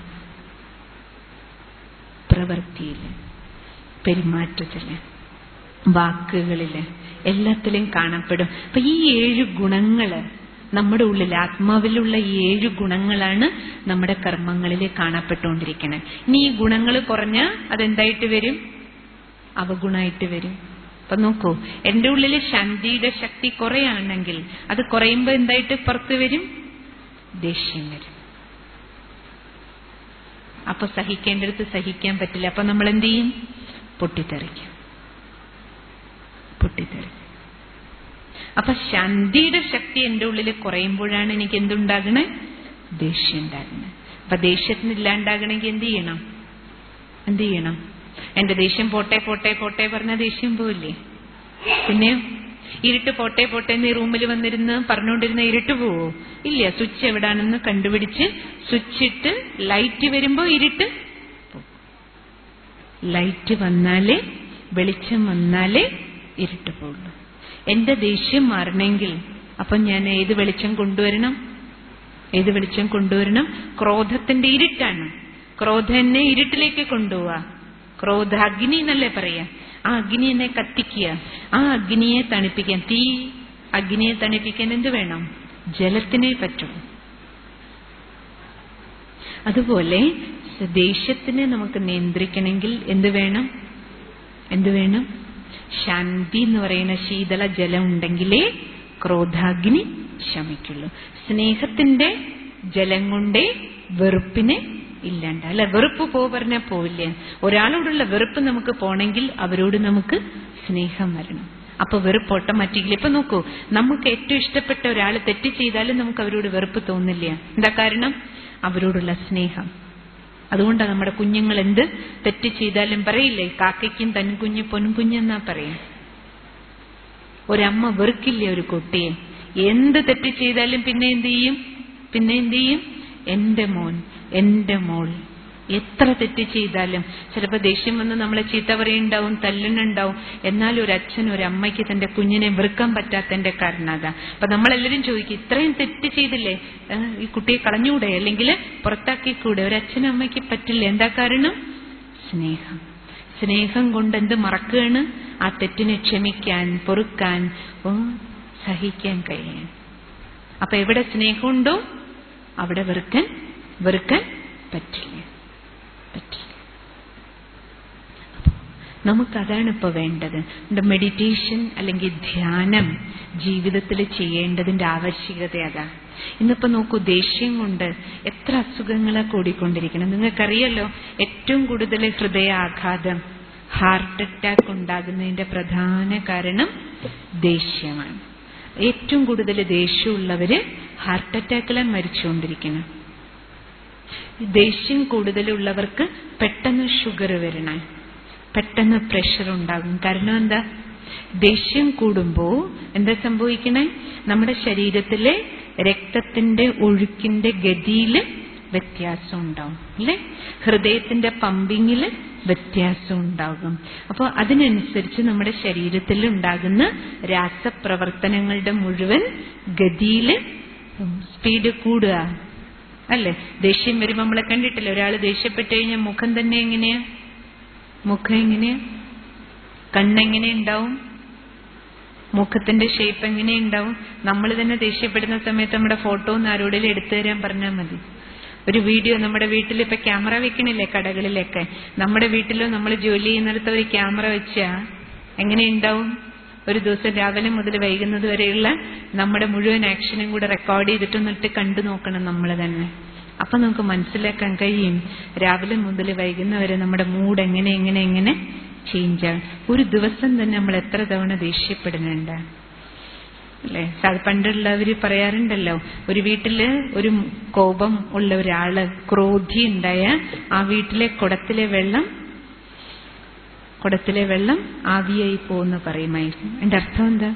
പ്രവൃത്തിയില് പെരുമാറ്റത്തില് വാക്കുകളില് എല്ലാത്തിലും കാണപ്പെടും അപ്പൊ ഈ ഏഴ് ഗുണങ്ങള് നമ്മുടെ ഉള്ളിൽ ആത്മാവിലുള്ള ഈ ഏഴ് ഗുണങ്ങളാണ് നമ്മുടെ കർമ്മങ്ങളിൽ കാണപ്പെട്ടുകൊണ്ടിരിക്കുന്നത് ഇനി ഈ ഗുണങ്ങൾ കുറഞ്ഞാൽ അതെന്തായിട്ട് വരും അവഗുണമായിട്ട് വരും അപ്പൊ നോക്കൂ എന്റെ ഉള്ളിൽ ശാന്തിയുടെ ശക്തി കുറയാണെങ്കിൽ അത് കുറയുമ്പോ എന്തായിട്ട് പുറത്തു വരും ദേഷ്യം വരും അപ്പൊ സഹിക്കേണ്ടടുത്ത് സഹിക്കാൻ പറ്റില്ല അപ്പൊ നമ്മൾ എന്ത് ചെയ്യും പൊട്ടിത്തെറിക്കും പൊട്ടിത്തെറിക്കും അപ്പൊ ശാന്തിയുടെ ശക്തി എന്റെ ഉള്ളിൽ കുറയുമ്പോഴാണ് എനിക്ക് എന്തുണ്ടാകണേ ദേഷ്യം ഉണ്ടാകണേ അപ്പൊ ദേഷ്യത്തിന് ഇല്ലാണ്ടാകണമെങ്കിൽ എന്ത് ചെയ്യണം എന്ത് ചെയ്യണം എന്റെ ദേഷ്യം പോട്ടെ പോട്ടെ പോട്ടെ പറഞ്ഞ ദേഷ്യം പോവില്ലേ പിന്നെ ഇരുട്ട് പോട്ടെ പോട്ടെ എന്ന് ഈ റൂമിൽ വന്നിരുന്ന് പറഞ്ഞുകൊണ്ടിരുന്ന ഇരുട്ട് പോവോ ഇല്ല സ്വിച്ച് എവിടാണെന്ന് കണ്ടുപിടിച്ച് സ്വിച്ച് ഇട്ട് ലൈറ്റ് വരുമ്പോ ഇരുട്ട് ലൈറ്റ് വന്നാലേ വെളിച്ചം വന്നാലേ ഇരുട്ട് പോകുള്ളൂ എന്റെ ദേഷ്യം മാറണമെങ്കിൽ അപ്പം ഞാൻ ഏത് വെളിച്ചം കൊണ്ടുവരണം ഏത് വെളിച്ചം കൊണ്ടുവരണം ക്രോധത്തിന്റെ ഇരുട്ടാണ് ക്രോധം എന്നെ ഇരുട്ടിലേക്ക് കൊണ്ടുപോവാ ക്രോധ അഗ്നി എന്നല്ലേ പറയാ ആ അഗ്നി എന്നെ കത്തിക്കുക ആ അഗ്നിയെ തണുപ്പിക്കാൻ തീ അഗ്നിയെ തണുപ്പിക്കാൻ എന്ത് വേണം ജലത്തിനെ പറ്റും അതുപോലെ ദേഷ്യത്തിനെ നമുക്ക് നിയന്ത്രിക്കണമെങ്കിൽ എന്ത് വേണം എന്ത് വേണം ശാന്തി എന്ന് പറയുന്ന ശീതള ജലം ഉണ്ടെങ്കിലേ ക്രോധാഗ്നി ശമിക്കുള്ളൂ സ്നേഹത്തിന്റെ ജലം കൊണ്ടേ വെറുപ്പിനെ ഇല്ലാണ്ട അല്ല വെറുപ്പ് പോ പറഞ്ഞാൽ പോവില്ല ഒരാളോടുള്ള വെറുപ്പ് നമുക്ക് പോണെങ്കിൽ അവരോട് നമുക്ക് സ്നേഹം വരണം അപ്പൊ വെറുപ്പ് ഓട്ടോമാറ്റിക്കലി ഇപ്പൊ നോക്കൂ നമുക്ക് ഏറ്റവും ഇഷ്ടപ്പെട്ട ഒരാൾ തെറ്റ് ചെയ്താലും നമുക്ക് അവരോട് വെറുപ്പ് തോന്നില്ല എന്താ കാരണം അവരോടുള്ള സ്നേഹം അതുകൊണ്ടാണ് നമ്മുടെ കുഞ്ഞുങ്ങൾ എന്ത് തെറ്റ് ചെയ്താലും പറയില്ലേ കാക്കയ്ക്കും തൻകുഞ്ഞ് പൊൻകുഞ്ഞെന്നാ പറയും ഒരമ്മ വെറുക്കില്ലേ ഒരു കുട്ടിയെ എന്ത് തെറ്റ് ചെയ്താലും പിന്നെ എന്ത് ചെയ്യും പിന്നെ എന്ത് ചെയ്യും എന്റെ മോൻ എന്റെ മോൾ എത്ര തെറ്റ് ചെയ്താലും ചിലപ്പോൾ ദേഷ്യം വന്ന് നമ്മളെ ചീത്ത പറയുണ്ടാവും തല്ലുന്നുണ്ടാവും എന്നാലും ഒരു അച്ഛൻ ഒരു അമ്മയ്ക്ക് തന്റെ കുഞ്ഞിനെ വെറുക്കാൻ പറ്റാത്തതിന്റെ കാരണം അതാ അപ്പൊ നമ്മളെല്ലാരും ചോദിക്കും ഇത്രയും തെറ്റ് ചെയ്തില്ലേ ഈ കുട്ടിയെ കളഞ്ഞുകൂടെ അല്ലെങ്കിൽ പുറത്താക്കിക്കൂടെ ഒരു അച്ഛനും അമ്മയ്ക്ക് പറ്റില്ല എന്താ കാരണം സ്നേഹം സ്നേഹം കൊണ്ട് എന്ത് മറക്കുകയാണ് ആ തെറ്റിനെ ക്ഷമിക്കാൻ പൊറുക്കാൻ സഹിക്കാൻ കഴിയാൻ അപ്പൊ എവിടെ സ്നേഹമുണ്ടോ അവിടെ വെറുക്കാൻ വെറുക്കാൻ പറ്റില്ല പറ്റില്ല നമുക്കതാണ് ഇപ്പൊ വേണ്ടത് മെഡിറ്റേഷൻ അല്ലെങ്കിൽ ധ്യാനം ജീവിതത്തിൽ ചെയ്യേണ്ടതിന്റെ ആവശ്യകത അതാ ഇന്നിപ്പോ നോക്കൂ ദേഷ്യം കൊണ്ട് എത്ര അസുഖങ്ങളാ കൂടിക്കൊണ്ടിരിക്കണം നിങ്ങൾക്കറിയല്ലോ ഏറ്റവും കൂടുതൽ ഹൃദയാഘാതം ഹാർട്ട് അറ്റാക്ക് ഉണ്ടാകുന്നതിന്റെ പ്രധാന കാരണം ദേഷ്യമാണ് ഏറ്റവും കൂടുതൽ ദേഷ്യമുള്ളവര് ഹാർട്ട് അറ്റാക്കിലാണ് മരിച്ചുകൊണ്ടിരിക്കണം ദേഷ്യം കൂടുതലുള്ളവർക്ക് പെട്ടെന്ന് ഷുഗർ വരണേ പെട്ടെന്ന് പ്രഷർ ഉണ്ടാകും കാരണം എന്താ ദേഷ്യം കൂടുമ്പോ എന്താ സംഭവിക്കണേ നമ്മുടെ ശരീരത്തിലെ രക്തത്തിന്റെ ഒഴുക്കിന്റെ ഗതിയില് വ്യത്യാസം ഉണ്ടാവും അല്ലെ ഹൃദയത്തിന്റെ പമ്പിങ്ങില് വ്യത്യാസം ഉണ്ടാകും അപ്പോൾ അതിനനുസരിച്ച് നമ്മുടെ ശരീരത്തിൽ ഉണ്ടാകുന്ന രാസപ്രവർത്തനങ്ങളുടെ മുഴുവൻ ഗതിയില് സ്പീഡ് കൂടുക അല്ലെ ദേഷ്യം വരുമ്പോ നമ്മളെ കണ്ടിട്ടില്ല ഒരാൾ ദേഷ്യപ്പെട്ട് കഴിഞ്ഞാൽ മുഖം തന്നെ എങ്ങനെയാ മുഖം എങ്ങനെയാ കണ്ണെങ്ങനെ ഉണ്ടാവും മുഖത്തിന്റെ ഷേപ്പ് എങ്ങനെ ഉണ്ടാവും നമ്മൾ തന്നെ ദേഷ്യപ്പെടുന്ന സമയത്ത് നമ്മുടെ ഫോട്ടോ ഒന്ന് ആരോടെങ്കിലും എടുത്തു തരാൻ പറഞ്ഞാൽ മതി ഒരു വീഡിയോ നമ്മുടെ വീട്ടിൽ ഇപ്പൊ ക്യാമറ വെക്കണില്ലേ കടകളിലൊക്കെ നമ്മുടെ വീട്ടിലോ നമ്മൾ ജോലി ചെയ്യുന്നിടത്ത് ഒരു ക്യാമറ വെച്ചാ എങ്ങനെ ഉണ്ടാവും ഒരു ദിവസം രാവിലെ മുതൽ വൈകുന്നത് വരെയുള്ള നമ്മുടെ മുഴുവൻ ആക്ഷനും കൂടെ റെക്കോർഡ് ചെയ്തിട്ടൊന്നിട്ട് കണ്ടു നോക്കണം നമ്മൾ തന്നെ അപ്പൊ നമുക്ക് മനസ്സിലാക്കാൻ കഴിയും രാവിലെ മുതൽ വൈകുന്നവരെ നമ്മുടെ മൂഡ് എങ്ങനെ എങ്ങനെ എങ്ങനെ ചേഞ്ച് ആണ് ഒരു ദിവസം തന്നെ നമ്മൾ എത്ര തവണ ദേഷ്യപ്പെടുന്നുണ്ട് അല്ലെ പണ്ടുള്ളവര് പറയാറുണ്ടല്ലോ ഒരു വീട്ടില് ഒരു കോപം ഉള്ള ഒരാള് ക്രോധി ഉണ്ടായ ആ വീട്ടിലെ കുടത്തിലെ വെള്ളം കുടത്തിലെ വെള്ളം ആവിയായി പോകുന്ന പറയുമായിരുന്നു എന്റെ അർത്ഥം എന്താ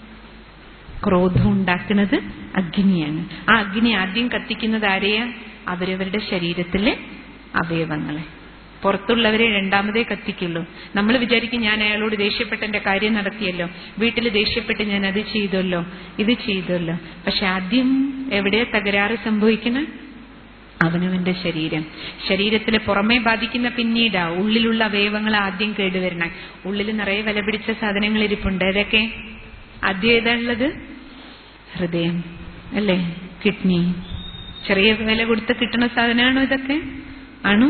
ക്രോധം ഉണ്ടാക്കുന്നത് അഗ്നിയാണ് ആ അഗ്നി ആദ്യം കത്തിക്കുന്നത് ആരെയാ അവരവരുടെ ശരീരത്തിലെ അവയവങ്ങളെ പുറത്തുള്ളവരെ രണ്ടാമതേ കത്തിക്കുള്ളൂ നമ്മൾ വിചാരിക്കും ഞാൻ അയാളോട് ദേഷ്യപ്പെട്ട് എന്റെ കാര്യം നടത്തിയല്ലോ വീട്ടിൽ ദേഷ്യപ്പെട്ട് ഞാൻ അത് ചെയ്തല്ലോ ഇത് ചെയ്തല്ലോ പക്ഷെ ആദ്യം എവിടെയാ തകരാറ് സംഭവിക്കണേ അവനവന്റെ ശരീരം ശരീരത്തിൽ പുറമേ ബാധിക്കുന്ന പിന്നീടാ ഉള്ളിലുള്ള അവയവങ്ങൾ ആദ്യം കേടുവരണം ഉള്ളിൽ നിറയെ വില പിടിച്ച സാധനങ്ങൾ ഇരിപ്പുണ്ട് ഏതൊക്കെ ആദ്യം ഏതാ ഉള്ളത് ഹൃദയം അല്ലേ കിഡ്നി ചെറിയ വില കൊടുത്ത് കിട്ടുന്ന സാധനമാണോ ഇതൊക്കെ ആണോ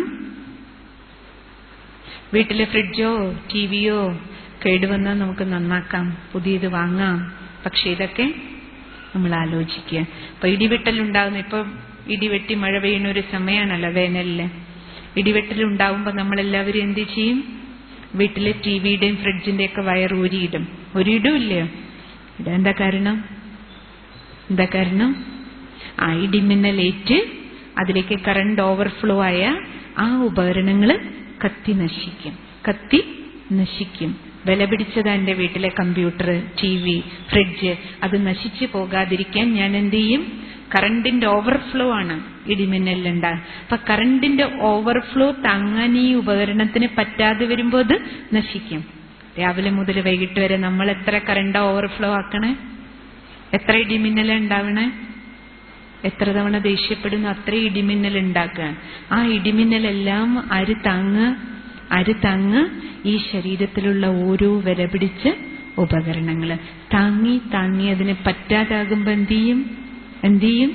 വീട്ടിലെ ഫ്രിഡ്ജോ ടിവിയോ കേടുവന്നാൽ നമുക്ക് നന്നാക്കാം പുതിയത് വാങ്ങാം പക്ഷെ ഇതൊക്കെ നമ്മൾ ആലോചിക്കുക ഇപ്പൊ ഇടിവെട്ടലുണ്ടാകുന്ന ഇപ്പൊ ഇടിവെട്ടി മഴ പെയ്യുന്ന ഒരു സമയമാണല്ലോ വേനലില് ഇടിവെട്ടലുണ്ടാവുമ്പോൾ നമ്മളെല്ലാവരും എന്ത് ചെയ്യും വീട്ടിലെ ടിവിയുടെയും ഫ്രിഡ്ജിന്റെ ഒക്കെ വയർ ഊരിയിടും ഒരിടും ഇല്ലയോ ഇടാൻ എന്താ കാരണം എന്താ കാരണം ആ ഇടിമിന്നലേറ്റ് അതിലേക്ക് കറണ്ട് ഓവർഫ്ലോ ആയ ആ ഉപകരണങ്ങൾ കത്തി നശിക്കും കത്തി നശിക്കും വില പിടിച്ചത് എന്റെ വീട്ടിലെ കമ്പ്യൂട്ടർ ടി വി ഫ്രിഡ്ജ് അത് നശിച്ചു പോകാതിരിക്കാൻ ഞാൻ എന്ത് ചെയ്യും കറണ്ടിന്റെ ഓവർഫ്ലോ ആണ് ഇടിമിന്നലുണ്ടാകുക അപ്പൊ കറണ്ടിന്റെ ഓവർഫ്ലോ താങ്ങാൻ ഈ ഉപകരണത്തിന് പറ്റാതെ വരുമ്പോൾ അത് നശിക്കും രാവിലെ മുതൽ വൈകിട്ട് വരെ നമ്മൾ എത്ര കറണ്ട് ഓവർഫ്ലോ ആക്കണേ എത്ര ഇടിമിന്നൽ ഉണ്ടാവണേ എത്ര തവണ ദേഷ്യപ്പെടുന്നു അത്ര ഇടിമിന്നൽ ഉണ്ടാക്കുക ആ ഇടിമിന്നലെല്ലാം ആര് താങ്ങ് ആര് താങ്ങ് ഈ ശരീരത്തിലുള്ള ഓരോ വില പിടിച്ച് ഉപകരണങ്ങള് താങ്ങി താങ്ങി അതിന് പറ്റാതാകുമ്പോ എന്ത് ചെയ്യും എന്ത് ചെയ്യും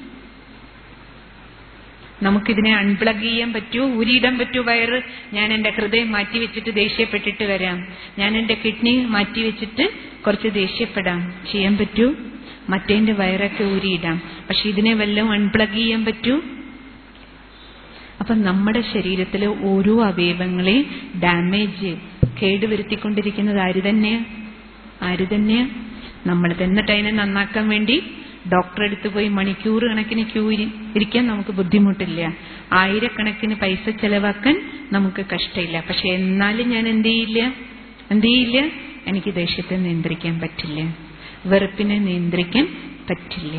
നമുക്കിതിനെ അൺപ്ലഗ് ചെയ്യാൻ പറ്റുമോ ഊരിയിടാൻ പറ്റുമോ വയറ് ഞാൻ എന്റെ ഹൃദയം മാറ്റി വെച്ചിട്ട് ദേഷ്യപ്പെട്ടിട്ട് വരാം ഞാൻ എന്റെ കിഡ്നി മാറ്റി വെച്ചിട്ട് കുറച്ച് ദേഷ്യപ്പെടാം ചെയ്യാൻ പറ്റൂ മറ്റേന്റെ വയറൊക്കെ ഊരിയിടാം പക്ഷെ ഇതിനെ വല്ലതും അൺപ്ലഗ് ചെയ്യാൻ പറ്റൂ അപ്പൊ നമ്മുടെ ശരീരത്തിലെ ഓരോ അവയവങ്ങളെ ഡാമേജ് കേടുവരുത്തിക്കൊണ്ടിരിക്കുന്നത് ആര് തന്നെയാ ആര് തന്നെയാ നമ്മൾ എന്നിട്ട് അതിനെ നന്നാക്കാൻ വേണ്ടി ഡോക്ടറെ അടുത്ത് പോയി മണിക്കൂർ കണക്കിന് ക്യൂ ഇരിക്കാൻ നമുക്ക് ബുദ്ധിമുട്ടില്ല ആയിരക്കണക്കിന് പൈസ ചെലവാക്കാൻ നമുക്ക് കഷ്ടമില്ല പക്ഷെ എന്നാലും ഞാൻ എന്ത് ചെയ്യില്ല എന്ത് ചെയ്യില്ല എനിക്ക് ദേഷ്യത്തെ നിയന്ത്രിക്കാൻ പറ്റില്ല വെറുപ്പിനെ നിയന്ത്രിക്കാൻ പറ്റില്ല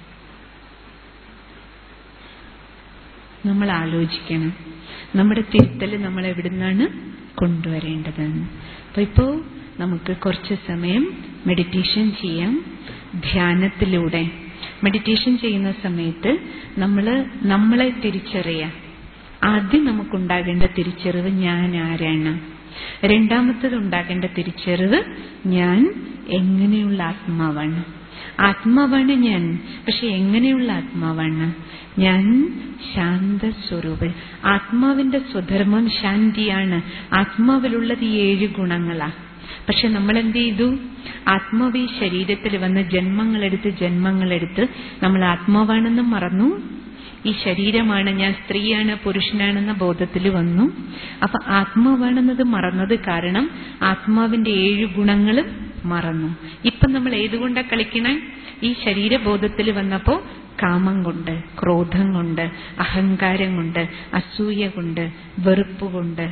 നമ്മൾ ആലോചിക്കണം നമ്മുടെ തിരുത്തൽ നമ്മൾ എവിടുന്നാണ് കൊണ്ടുവരേണ്ടതെന്ന് അപ്പൊ ഇപ്പോ നമുക്ക് കുറച്ച് സമയം മെഡിറ്റേഷൻ ചെയ്യാം ധ്യാനത്തിലൂടെ മെഡിറ്റേഷൻ ചെയ്യുന്ന സമയത്ത് നമ്മൾ നമ്മളെ തിരിച്ചറിയാം ആദ്യം നമുക്കുണ്ടാകേണ്ട തിരിച്ചറിവ് ഞാൻ ആരാണ് രണ്ടാമത്തത് ഉണ്ടാകേണ്ട തിരിച്ചറിവ് ഞാൻ എങ്ങനെയുള്ള ആത്മാവാണ് ആത്മാവാണ് ഞാൻ പക്ഷെ എങ്ങനെയുള്ള ആത്മാവാണ് ഞാൻ ശാന്ത സ്വരൂപൻ ആത്മാവിന്റെ സ്വധർമ്മം ശാന്തിയാണ് ആത്മാവിലുള്ളത് ഈ ഏഴ് ഗുണങ്ങളാ പക്ഷെ നമ്മൾ എന്ത് ചെയ്തു ആത്മാവ് ഈ ശരീരത്തിൽ വന്ന് ജന്മങ്ങളെടുത്ത് ജന്മങ്ങളെടുത്ത് നമ്മൾ ആത്മാവാണെന്നും മറന്നു ഈ ശരീരമാണ് ഞാൻ സ്ത്രീയാണ് പുരുഷനാണെന്ന ബോധത്തിൽ വന്നു അപ്പൊ ആത്മാവാണെന്നത് മറന്നത് കാരണം ആത്മാവിന്റെ ഏഴ് ഗുണങ്ങളും മറന്നു ഇപ്പൊ നമ്മൾ ഏതുകൊണ്ടാ കളിക്കണേ ഈ ശരീരബോധത്തിൽ വന്നപ്പോ കാമം കൊണ്ട് ക്രോധം കൊണ്ട് അഹങ്കാരം കൊണ്ട് അസൂയ കൊണ്ട് വെറുപ്പ് കൊണ്ട്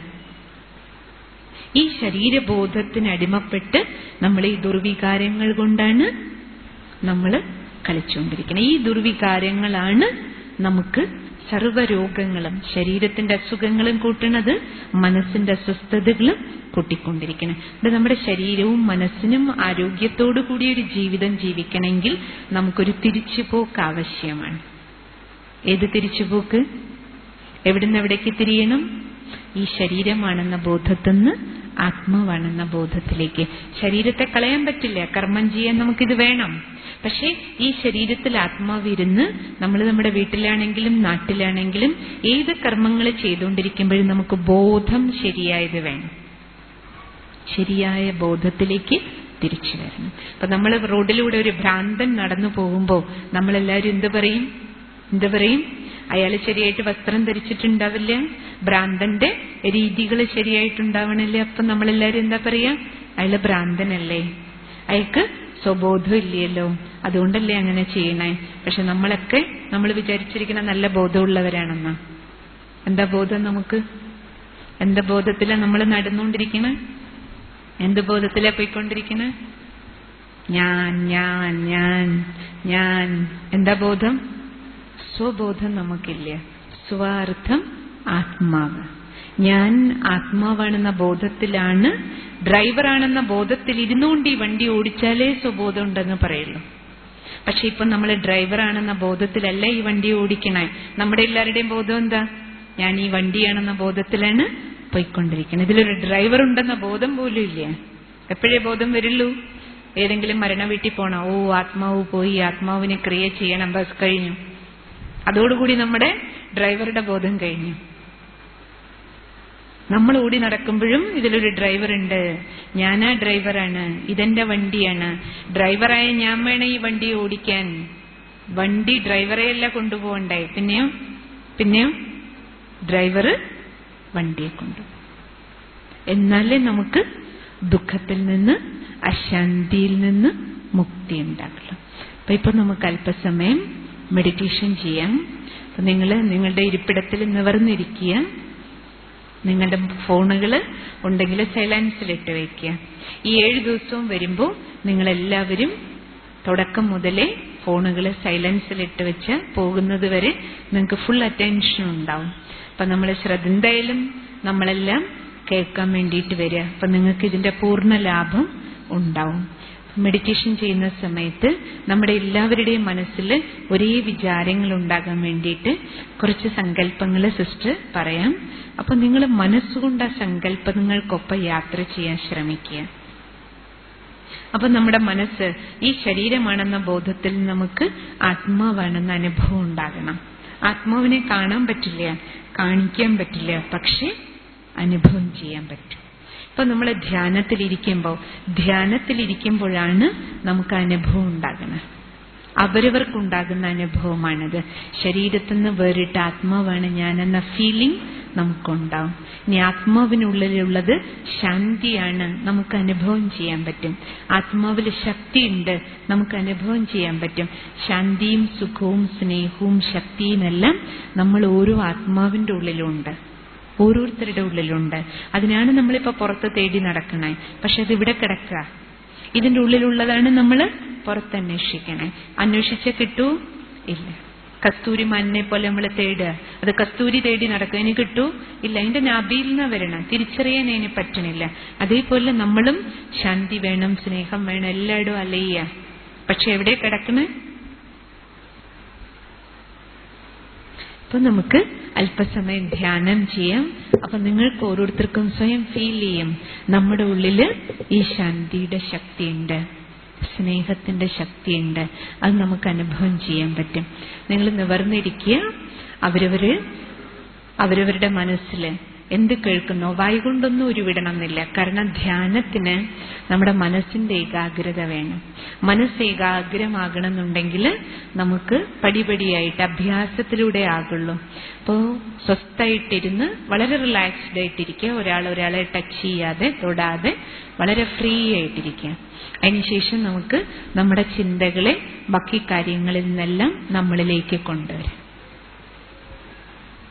ഈ ശരീരബോധത്തിന് അടിമപ്പെട്ട് നമ്മൾ ഈ ദുർവികാരങ്ങൾ കൊണ്ടാണ് നമ്മൾ കളിച്ചുകൊണ്ടിരിക്കുന്നത് ഈ ദുർവികാരങ്ങളാണ് നമുക്ക് സർവ്വരോഗങ്ങളും ശരീരത്തിന്റെ അസുഖങ്ങളും കൂട്ടുന്നത് മനസ്സിന്റെ അസ്വസ്ഥതകളും കൂട്ടിക്കൊണ്ടിരിക്കണം ഇത് നമ്മുടെ ശരീരവും മനസ്സിനും ആരോഗ്യത്തോടു കൂടിയ ഒരു ജീവിതം ജീവിക്കണമെങ്കിൽ നമുക്കൊരു തിരിച്ചുപോക്ക് ആവശ്യമാണ് ഏത് തിരിച്ചുപോക്ക് എവിടുന്ന് എവിടേക്ക് തിരിയണം ഈ ശരീരമാണെന്ന ബോധത്തിന്ന് ആത്മാവാണെന്ന ബോധത്തിലേക്ക് ശരീരത്തെ കളയാൻ പറ്റില്ല കർമ്മം ചെയ്യാൻ നമുക്കിത് വേണം പക്ഷേ ഈ ശരീരത്തിൽ ആത്മാവിരുന്ന് നമ്മൾ നമ്മുടെ വീട്ടിലാണെങ്കിലും നാട്ടിലാണെങ്കിലും ഏത് കർമ്മങ്ങൾ ചെയ്തുകൊണ്ടിരിക്കുമ്പോഴും നമുക്ക് ബോധം ശരിയായത് വേണം ശരിയായ ബോധത്തിലേക്ക് തിരിച്ചു വരണം അപ്പൊ നമ്മൾ റോഡിലൂടെ ഒരു ഭ്രാന്തൻ നടന്നു പോകുമ്പോൾ നമ്മളെല്ലാവരും എന്ത് പറയും എന്ത് പറയും അയാൾ ശരിയായിട്ട് വസ്ത്രം ധരിച്ചിട്ടുണ്ടാവില്ല ഭ്രാന്തന്റെ രീതികൾ ശരിയായിട്ടുണ്ടാവണില്ലേ അപ്പൊ നമ്മളെല്ലാരും എന്താ പറയാ അയാള് ഭ്രാന്തനല്ലേ അയാൾക്ക് സ്വബോധം ഇല്ലല്ലോ അതുകൊണ്ടല്ലേ അങ്ങനെ ചെയ്യണേ പക്ഷെ നമ്മളൊക്കെ നമ്മൾ വിചാരിച്ചിരിക്കുന്ന നല്ല ബോധമുള്ളവരാണെന്നാ എന്താ ബോധം നമുക്ക് എന്താ ബോധത്തിലാ നമ്മൾ നടന്നുകൊണ്ടിരിക്കണേ എന്ത് ബോധത്തിലാ പോയിക്കൊണ്ടിരിക്കണേ ഞാൻ ഞാൻ ഞാൻ ഞാൻ എന്താ ബോധം സ്വബോധം നമുക്കില്ല സ്വാർത്ഥം ആത്മാവ് ഞാൻ ആത്മാവാണെന്ന ബോധത്തിലാണ് ഡ്രൈവറാണെന്ന ബോധത്തിൽ ഇരുന്നുകൊണ്ട് ഈ വണ്ടി ഓടിച്ചാലേ സ്വബോധം ഉണ്ടെന്ന് പറയുള്ളൂ പക്ഷെ ഇപ്പൊ നമ്മൾ ഡ്രൈവറാണെന്ന ബോധത്തിലല്ല ഈ വണ്ടി ഓടിക്കണേ നമ്മുടെ എല്ലാവരുടെയും ബോധം എന്താ ഞാൻ ഈ വണ്ടിയാണെന്ന ബോധത്തിലാണ് പോയിക്കൊണ്ടിരിക്കുന്നത് ഇതിലൊരു ഡ്രൈവർ ഉണ്ടെന്ന ബോധം പോലും ഇല്ല എപ്പോഴേ ബോധം വരുള്ളൂ ഏതെങ്കിലും മരണ വീട്ടിൽ പോണോ ഓ ആത്മാവ് പോയി ആത്മാവിനെ ക്രിയ ചെയ്യണം ബസ് കഴിഞ്ഞു അതോടുകൂടി നമ്മുടെ ഡ്രൈവറുടെ ബോധം കഴിഞ്ഞു നമ്മൾ ഓടി നടക്കുമ്പോഴും ഇതിലൊരു ഡ്രൈവർ ഉണ്ട് ഞാനാ ഡ്രൈവറാണ് ഇതെന്റെ വണ്ടിയാണ് ഡ്രൈവറായ ഞാൻ വേണം ഈ വണ്ടി ഓടിക്കാൻ വണ്ടി ഡ്രൈവറെയല്ല കൊണ്ടുപോകണ്ടേ പിന്നെയോ പിന്നെയോ ഡ്രൈവർ വണ്ടിയെ കൊണ്ടുപോകും എന്നാലേ നമുക്ക് ദുഃഖത്തിൽ നിന്ന് അശാന്തിയിൽ നിന്ന് മുക്തി ഉണ്ടാക്കുള്ളൂ അപ്പൊ ഇപ്പൊ നമുക്ക് അല്പസമയം മെഡിറ്റേഷൻ ചെയ്യാം അപ്പൊ നിങ്ങൾ നിങ്ങളുടെ ഇരിപ്പിടത്തിൽ നിവർന്നിരിക്കുക നിങ്ങളുടെ ഫോണുകൾ ഉണ്ടെങ്കിൽ സൈലൻസിലിട്ട് വയ്ക്കുക ഈ ഏഴ് ദിവസവും വരുമ്പോൾ നിങ്ങളെല്ലാവരും തുടക്കം മുതലേ ഫോണുകൾ സൈലൻസിലിട്ട് വെച്ച് പോകുന്നത് വരെ നിങ്ങൾക്ക് ഫുൾ അറ്റൻഷൻ ഉണ്ടാവും അപ്പൊ നമ്മൾ ശ്രദ്ധ എന്തായാലും നമ്മളെല്ലാം കേൾക്കാൻ വേണ്ടിയിട്ട് വരിക അപ്പൊ നിങ്ങൾക്ക് ഇതിന്റെ പൂർണ്ണ ലാഭം ഉണ്ടാവും മെഡിറ്റേഷൻ ചെയ്യുന്ന സമയത്ത് നമ്മുടെ എല്ലാവരുടെയും മനസ്സിൽ ഒരേ വിചാരങ്ങൾ ഉണ്ടാകാൻ വേണ്ടിയിട്ട് കുറച്ച് സങ്കല്പങ്ങൾ സിസ്റ്റർ പറയാം അപ്പൊ നിങ്ങൾ മനസ്സുകൊണ്ട് ആ സങ്കല്പങ്ങൾക്കൊപ്പം യാത്ര ചെയ്യാൻ ശ്രമിക്കുക അപ്പൊ നമ്മുടെ മനസ്സ് ഈ ശരീരമാണെന്ന ബോധത്തിൽ നമുക്ക് ആത്മാവാണെന്ന അനുഭവം ഉണ്ടാകണം ആത്മാവിനെ കാണാൻ പറ്റില്ല കാണിക്കാൻ പറ്റില്ല പക്ഷെ അനുഭവം ചെയ്യാൻ പറ്റും ഇപ്പൊ നമ്മൾ ധ്യാനത്തിലിരിക്കുമ്പോൾ ധ്യാനത്തിലിരിക്കുമ്പോഴാണ് നമുക്ക് അനുഭവം ഉണ്ടാകുന്നത് അവരവർക്കുണ്ടാകുന്ന അനുഭവമാണിത് ശരീരത്തിൽ നിന്ന് വേറിട്ട ആത്മാവാണ് ഞാനെന്ന ഫീലിംഗ് നമുക്കുണ്ടാവും ഇനി ആത്മാവിനുള്ളിലുള്ളത് ശാന്തിയാണ് നമുക്ക് അനുഭവം ചെയ്യാൻ പറ്റും ആത്മാവിൽ ശക്തിയുണ്ട് നമുക്ക് അനുഭവം ചെയ്യാൻ പറ്റും ശാന്തിയും സുഖവും സ്നേഹവും ശക്തിയുമെല്ലാം നമ്മൾ ഓരോ ആത്മാവിന്റെ ഉള്ളിലുണ്ട് ഓരോരുത്തരുടെ ഉള്ളിലുണ്ട് അതിനാണ് നമ്മളിപ്പോ പുറത്ത് തേടി നടക്കണേ പക്ഷെ അത് ഇവിടെ കിടക്കുക ഇതിന്റെ ഉള്ളിലുള്ളതാണ് നമ്മൾ പുറത്തന്വേഷിക്കണേ അന്വേഷിച്ച കിട്ടൂ ഇല്ല കസ്തൂരി മന്നെ പോലെ നമ്മൾ തേടുക അത് കസ്തൂരി തേടി നടക്കുക ഇനി കിട്ടൂ ഇല്ല അതിന്റെ നാഭിയിൽ നിന്ന് വരണം തിരിച്ചറിയാൻ അതിന് പറ്റണില്ല അതേപോലെ നമ്മളും ശാന്തി വേണം സ്നേഹം വേണം എല്ലായിടും അലയ്യ പക്ഷെ എവിടെ കിടക്കണേ അപ്പൊ നമുക്ക് അല്പസമയം ധ്യാനം ചെയ്യാം അപ്പൊ നിങ്ങൾക്ക് ഓരോരുത്തർക്കും സ്വയം ഫീൽ ചെയ്യും നമ്മുടെ ഉള്ളില് ഈ ശാന്തിയുടെ ശക്തിയുണ്ട് സ്നേഹത്തിന്റെ ശക്തിയുണ്ട് അത് നമുക്ക് അനുഭവം ചെയ്യാൻ പറ്റും നിങ്ങൾ നിവർന്നിരിക്കുക അവരവര് അവരവരുടെ മനസ്സിൽ എന്ത് കേൾക്കുന്നോ വായികൊണ്ടൊന്നും ഉരുവിടണം എന്നില്ല കാരണം ധ്യാനത്തിന് നമ്മുടെ മനസ്സിന്റെ ഏകാഗ്രത വേണം മനസ്സ് ഏകാഗ്രമാകണമെന്നുണ്ടെങ്കിൽ നമുക്ക് പടിപടിയായിട്ട് അഭ്യാസത്തിലൂടെ ആകുള്ളൂ അപ്പോൾ സ്വസ്ഥായിട്ടിരുന്ന് വളരെ റിലാക്സ്ഡ് ആയിട്ടിരിക്കുക ഒരാൾ ഒരാളെ ടച്ച് ചെയ്യാതെ തൊടാതെ വളരെ ഫ്രീ ആയിട്ടിരിക്കുക അതിനുശേഷം നമുക്ക് നമ്മുടെ ചിന്തകളെ ബാക്കി കാര്യങ്ങളിൽ നിന്നെല്ലാം നമ്മളിലേക്ക് കൊണ്ടുവരാം